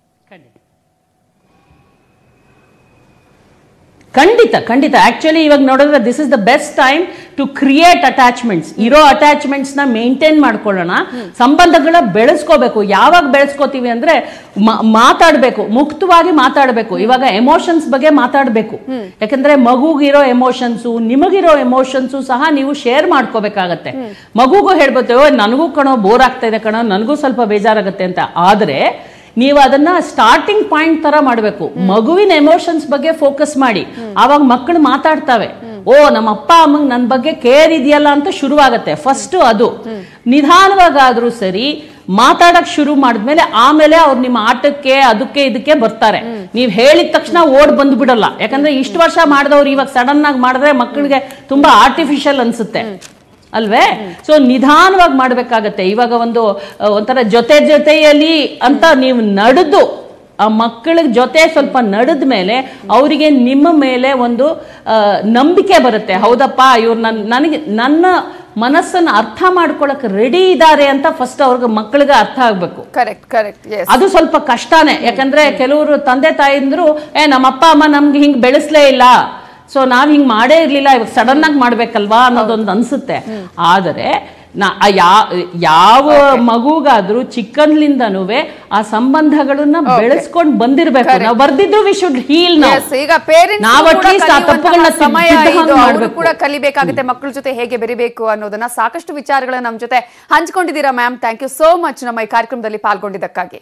ಖಂಡಿತ ಖಂಡಿತ ಆಕ್ಚುಲಿ ಇವಾಗ ನೋಡಿದ್ರೆ this is the best time to create attachments ಇರೋ ಅಟ್ಯಾಚ್ಮೆಂಟ್ಸ್ ನ ಮೇಂಟೈನ್ ಮಾಡ್ಕೊಳ್ಳೋಣ ಸಂಬಂಧಗಳ ಬೆಳೆಸ್ಕೋಬೇಕು ಯಾವಾಗ ಬೆಳೆಸ್ಕೋತೀವಿ ಅಂದ್ರೆ ಮಾ- ಮಾತಾಡ್ಬೇಕು ಮುಕ್ತವಾಗಿ ಮಾತಾಡಬೇಕು ಇವಾಗ ಎಮೋಷನ್ಸ್ ಬಗ್ಗೆ ಮಾತಾಡಬೇಕು ಯಾಕಂದ್ರೆ ಮಗುಗಿರೋ ಎಮೋಷನ್ಸು ನಿಮಗಿರೋ ಎಮೋಷನ್ಸು ಸಹ ನೀವು ಶೇರ್ ಮಾಡ್ಕೋಬೇಕಾಗತ್ತೆ ಮಗುಗೂ ಹೇಳ್ಬೋದು "ಓ, ನನಗೂ ಕಣೋ ಬೋರ್ ಆಗ್ತಾ ಇದೆ ಕಣೋ ನನಗೂ ಸ್ವಲ್ಪ ಬೇಜಾರಾಗತ್ತೆ ಅಂತ ಆದ್ರೆ ನೀವು ಅದನ್ನ ಸ್ಟಾರ್ಟಿಂಗ್ ಪಾಯಿಂಟ್ ತರ ಮಾಡಬೇಕು ಮಗುವಿನ ಎಮೋಷನ್ಸ್ ಬಗ್ಗೆ ಫೋಕಸ್ ಮಾಡಿ ಆವಾಗ ಮಕ್ಕಳು ಮಾತಾಡ್ತವೆ ಓ ನಮ್ಮ ಅಪ್ಪ ಅಮ್ಮಂಗ್ ನನ್ನ ಬಗ್ಗೆ ಕೇರ್ ಇದೆಯಲ್ಲ ಅಂತ ಶುರುವಾಗತ್ತೆ ಫಸ್ಟ್ ಅದು ನಿಧಾನವಾಗಾದ್ರೂ ಸರಿ ಮಾತಾಡಕ್ ಶುರು ಮಾಡಿದ್ಮೇಲೆ ಆಮೇಲೆ ಅವ್ರು ನಿಮ್ಮ ಆಟಕ್ಕೆ ಅದಕ್ಕೆ ಇದಕ್ಕೆ ಬರ್ತಾರೆ ನೀವ್ ಹೇಳಿದ ತಕ್ಷಣ ಓಡ್ ಬಂದ್ಬಿಡಲ್ಲ ಯಾಕಂದ್ರೆ ಇಷ್ಟು ವರ್ಷ ಮಾಡಿದವ್ರು ಇವಾಗ ಸಡನ್ ಆಗಿ ಮಾಡಿದ್ರೆ ಮಕ್ಕಳಿಗೆ ತುಂಬಾ ಆರ್ಟಿಫಿಷಿಯಲ್ ಅನ್ಸುತ್ತೆ ಅಲ್ವೇ ಸೊ ನಿಧಾನವಾಗಿ ಮಾಡ್ಬೇಕಾಗತ್ತೆ ಇವಾಗ ಒಂದು ಅಹ್, ಒಂಥರ ಜೊತೆ ಜೊತೆಯಲ್ಲಿ ಅಂತ ನೀವು ನಡೆದು ಆ ಮಕ್ಕಳ ಜೊತೆ ಸ್ವಲ್ಪ ನಡೆದ ಮೇಲೆ ಅವರಿಗೆ ನಿಮ್ಮ ಮೇಲೆ ಒಂದು ಅಹ್, ನಂಬಿಕೆ ಬರುತ್ತೆ ಹೌದಪ್ಪ ಇವ್ರು ನನ್ ನನಗೆ ನನ್ನ ಮನಸ್ಸನ್ನು ಅರ್ಥ ಮಾಡ್ಕೊಳಕ್ ರೆಡಿ ಇದ್ದಾರೆ ಅಂತ ಫಸ್ಟ್ ಅವ್ರಿಗೆ ಮಕ್ಕಳಿಗೆ ಅರ್ಥ ಆಗ್ಬೇಕು ಕರೆಕ್ಟ್ ಕರೆಕ್ಟ್ ಎಸ್ ಅದು ಸ್ವಲ್ಪ ಕಷ್ಟನೇ ಯಾಕಂದ್ರೆ ಕೆಲವರು ತಂದೆ ತಾಯಿಂದ್ರು ಏ ನಮ್ಮ ಅಪ್ಪ ಅಮ್ಮ ನಮ್ಗೆ ಹಿಂಗ್ ಬೆಳೆಸ್ಲೇ ಇಲ್ಲ ಸೊ ನಾವ್ ಹಿಂಗ್ ಮಾಡೇ ಇರ್ಲಿಲ್ಲ ಇವಾಗ ಸಡನ್ ಆಗಿ ಮಾಡ್ಬೇಕಲ್ವಾ ಅನ್ನೋದೊಂದು ಅನ್ಸುತ್ತೆ ಆದರೆ ನಾ ಆ ಯಾ- ಯಾವ ಮಗುಗಾದ್ರೂ ಚಿಕ್ಕನ್ಲಿಂದನೂ ಆ ಸಂಬಂಧಗಳನ್ನ ಬೆಳೆಸ್ಕೊಂಡ್ ಬಂದಿರ್ಬೇಕು ನಾವು ಬರ್ದಿದ್ದು ವಿ ಶುಡ್ ಹೀಲ್ Yes, ಈಗ ಪೇರೆಂಟ್ಸ್ ನಾವು ಅಟ್ಲೀಸ್ಟ್ ಆ ತಪ್ಪುಗಳನ್ನ ಸಮಯ ತಿದ್ದ ಇದು ಹಾಗೆ ಅವರು ಮಾಡ್ಬೇಕು ಕೂಡ ಕಲಿಬೇಕಾಗುತ್ತೆ ಮಕ್ಕಳ ಜೊತೆ ಹೇಗೆ ಬೆರಿಬೇಕು ಅನ್ನೋದನ್ನ ಸಾಕಷ್ಟು ವಿಚಾರಗಳನ್ನ ನಮ್ಮ ಜೊತೆ ಹಂಚ್ಕೊಂಡಿದ್ದೀರಾ ma'am thank you so much ನಮ್ಮ ಈ ಕಾರ್ಯಕ್ರಮದಲ್ಲಿ ಪಾಲ್ಗೊಂಡಿದ್ದಕ್ಕಾಗಿ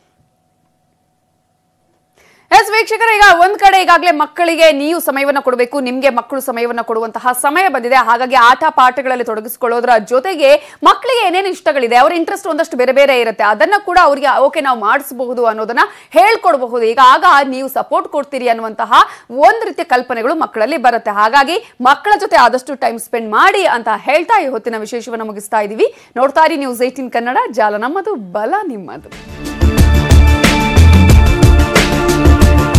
ಎಸ್ ವೀಕ್ಷಕರ ಈಗ ಒಂದ್ ಕಡೆ ಈಗಾಗಲೇ ಮಕ್ಕಳಿಗೆ ನೀವು ಸಮಯವನ್ನ ಕೊಡಬೇಕು ನಿಮ್ಗೆ ಮಕ್ಕಳು ಸಮಯವನ್ನ ಕೊಡುವಂತಹ ಸಮಯ ಬಂದಿದೆ ಹಾಗಾಗಿ ಆಟ ಪಾಠಗಳಲ್ಲಿ ತೊಡಗಿಸ್ಕೊಳ್ಳೋದ್ರ ಜೊತೆಗೆ ಮಕ್ಕಳಿಗೆ ಏನೇನು ಇಷ್ಟಗಳಿದೆ ಅವ್ರ ಇಂಟ್ರೆಸ್ಟ್ ಒಂದಷ್ಟು ಬೇರೆ ಬೇರೆ ಇರುತ್ತೆ ಅದನ್ನ ಕೂಡ ಅವರಿಗೆ ಓಕೆ ನಾವು ಮಾಡಿಸಬಹುದು ಅನ್ನೋದನ್ನ ಹೇಳ್ಕೊಡ್ಬಹುದು ಈಗ ಆಗ ನೀವು ಸಪೋರ್ಟ್ ಕೊಡ್ತೀರಿ ಅನ್ನುವಂತಹ ಒಂದ್ ರೀತಿಯ ಕಲ್ಪನೆಗಳು ಮಕ್ಕಳಲ್ಲಿ ಬರುತ್ತೆ ಹಾಗಾಗಿ ಮಕ್ಕಳ ಜೊತೆ ಆದಷ್ಟು ಟೈಮ್ ಸ್ಪೆಂಡ್ ಮಾಡಿ ಅಂತ ಹೇಳ್ತಾ ಈ ಹೊತ್ತಿನ ವಿಶೇಷವನ್ನ ಮುಗಿಸ್ತಾ ಇದೀವಿ ನೋಡ್ತಾ ಇರಿ ನ್ಯೂಸ್ ಏಟೀನ್ ಕನ್ನಡ ಜಾಲ ನಮ್ಮದು ಬಲ ನಿಮ್ಮದು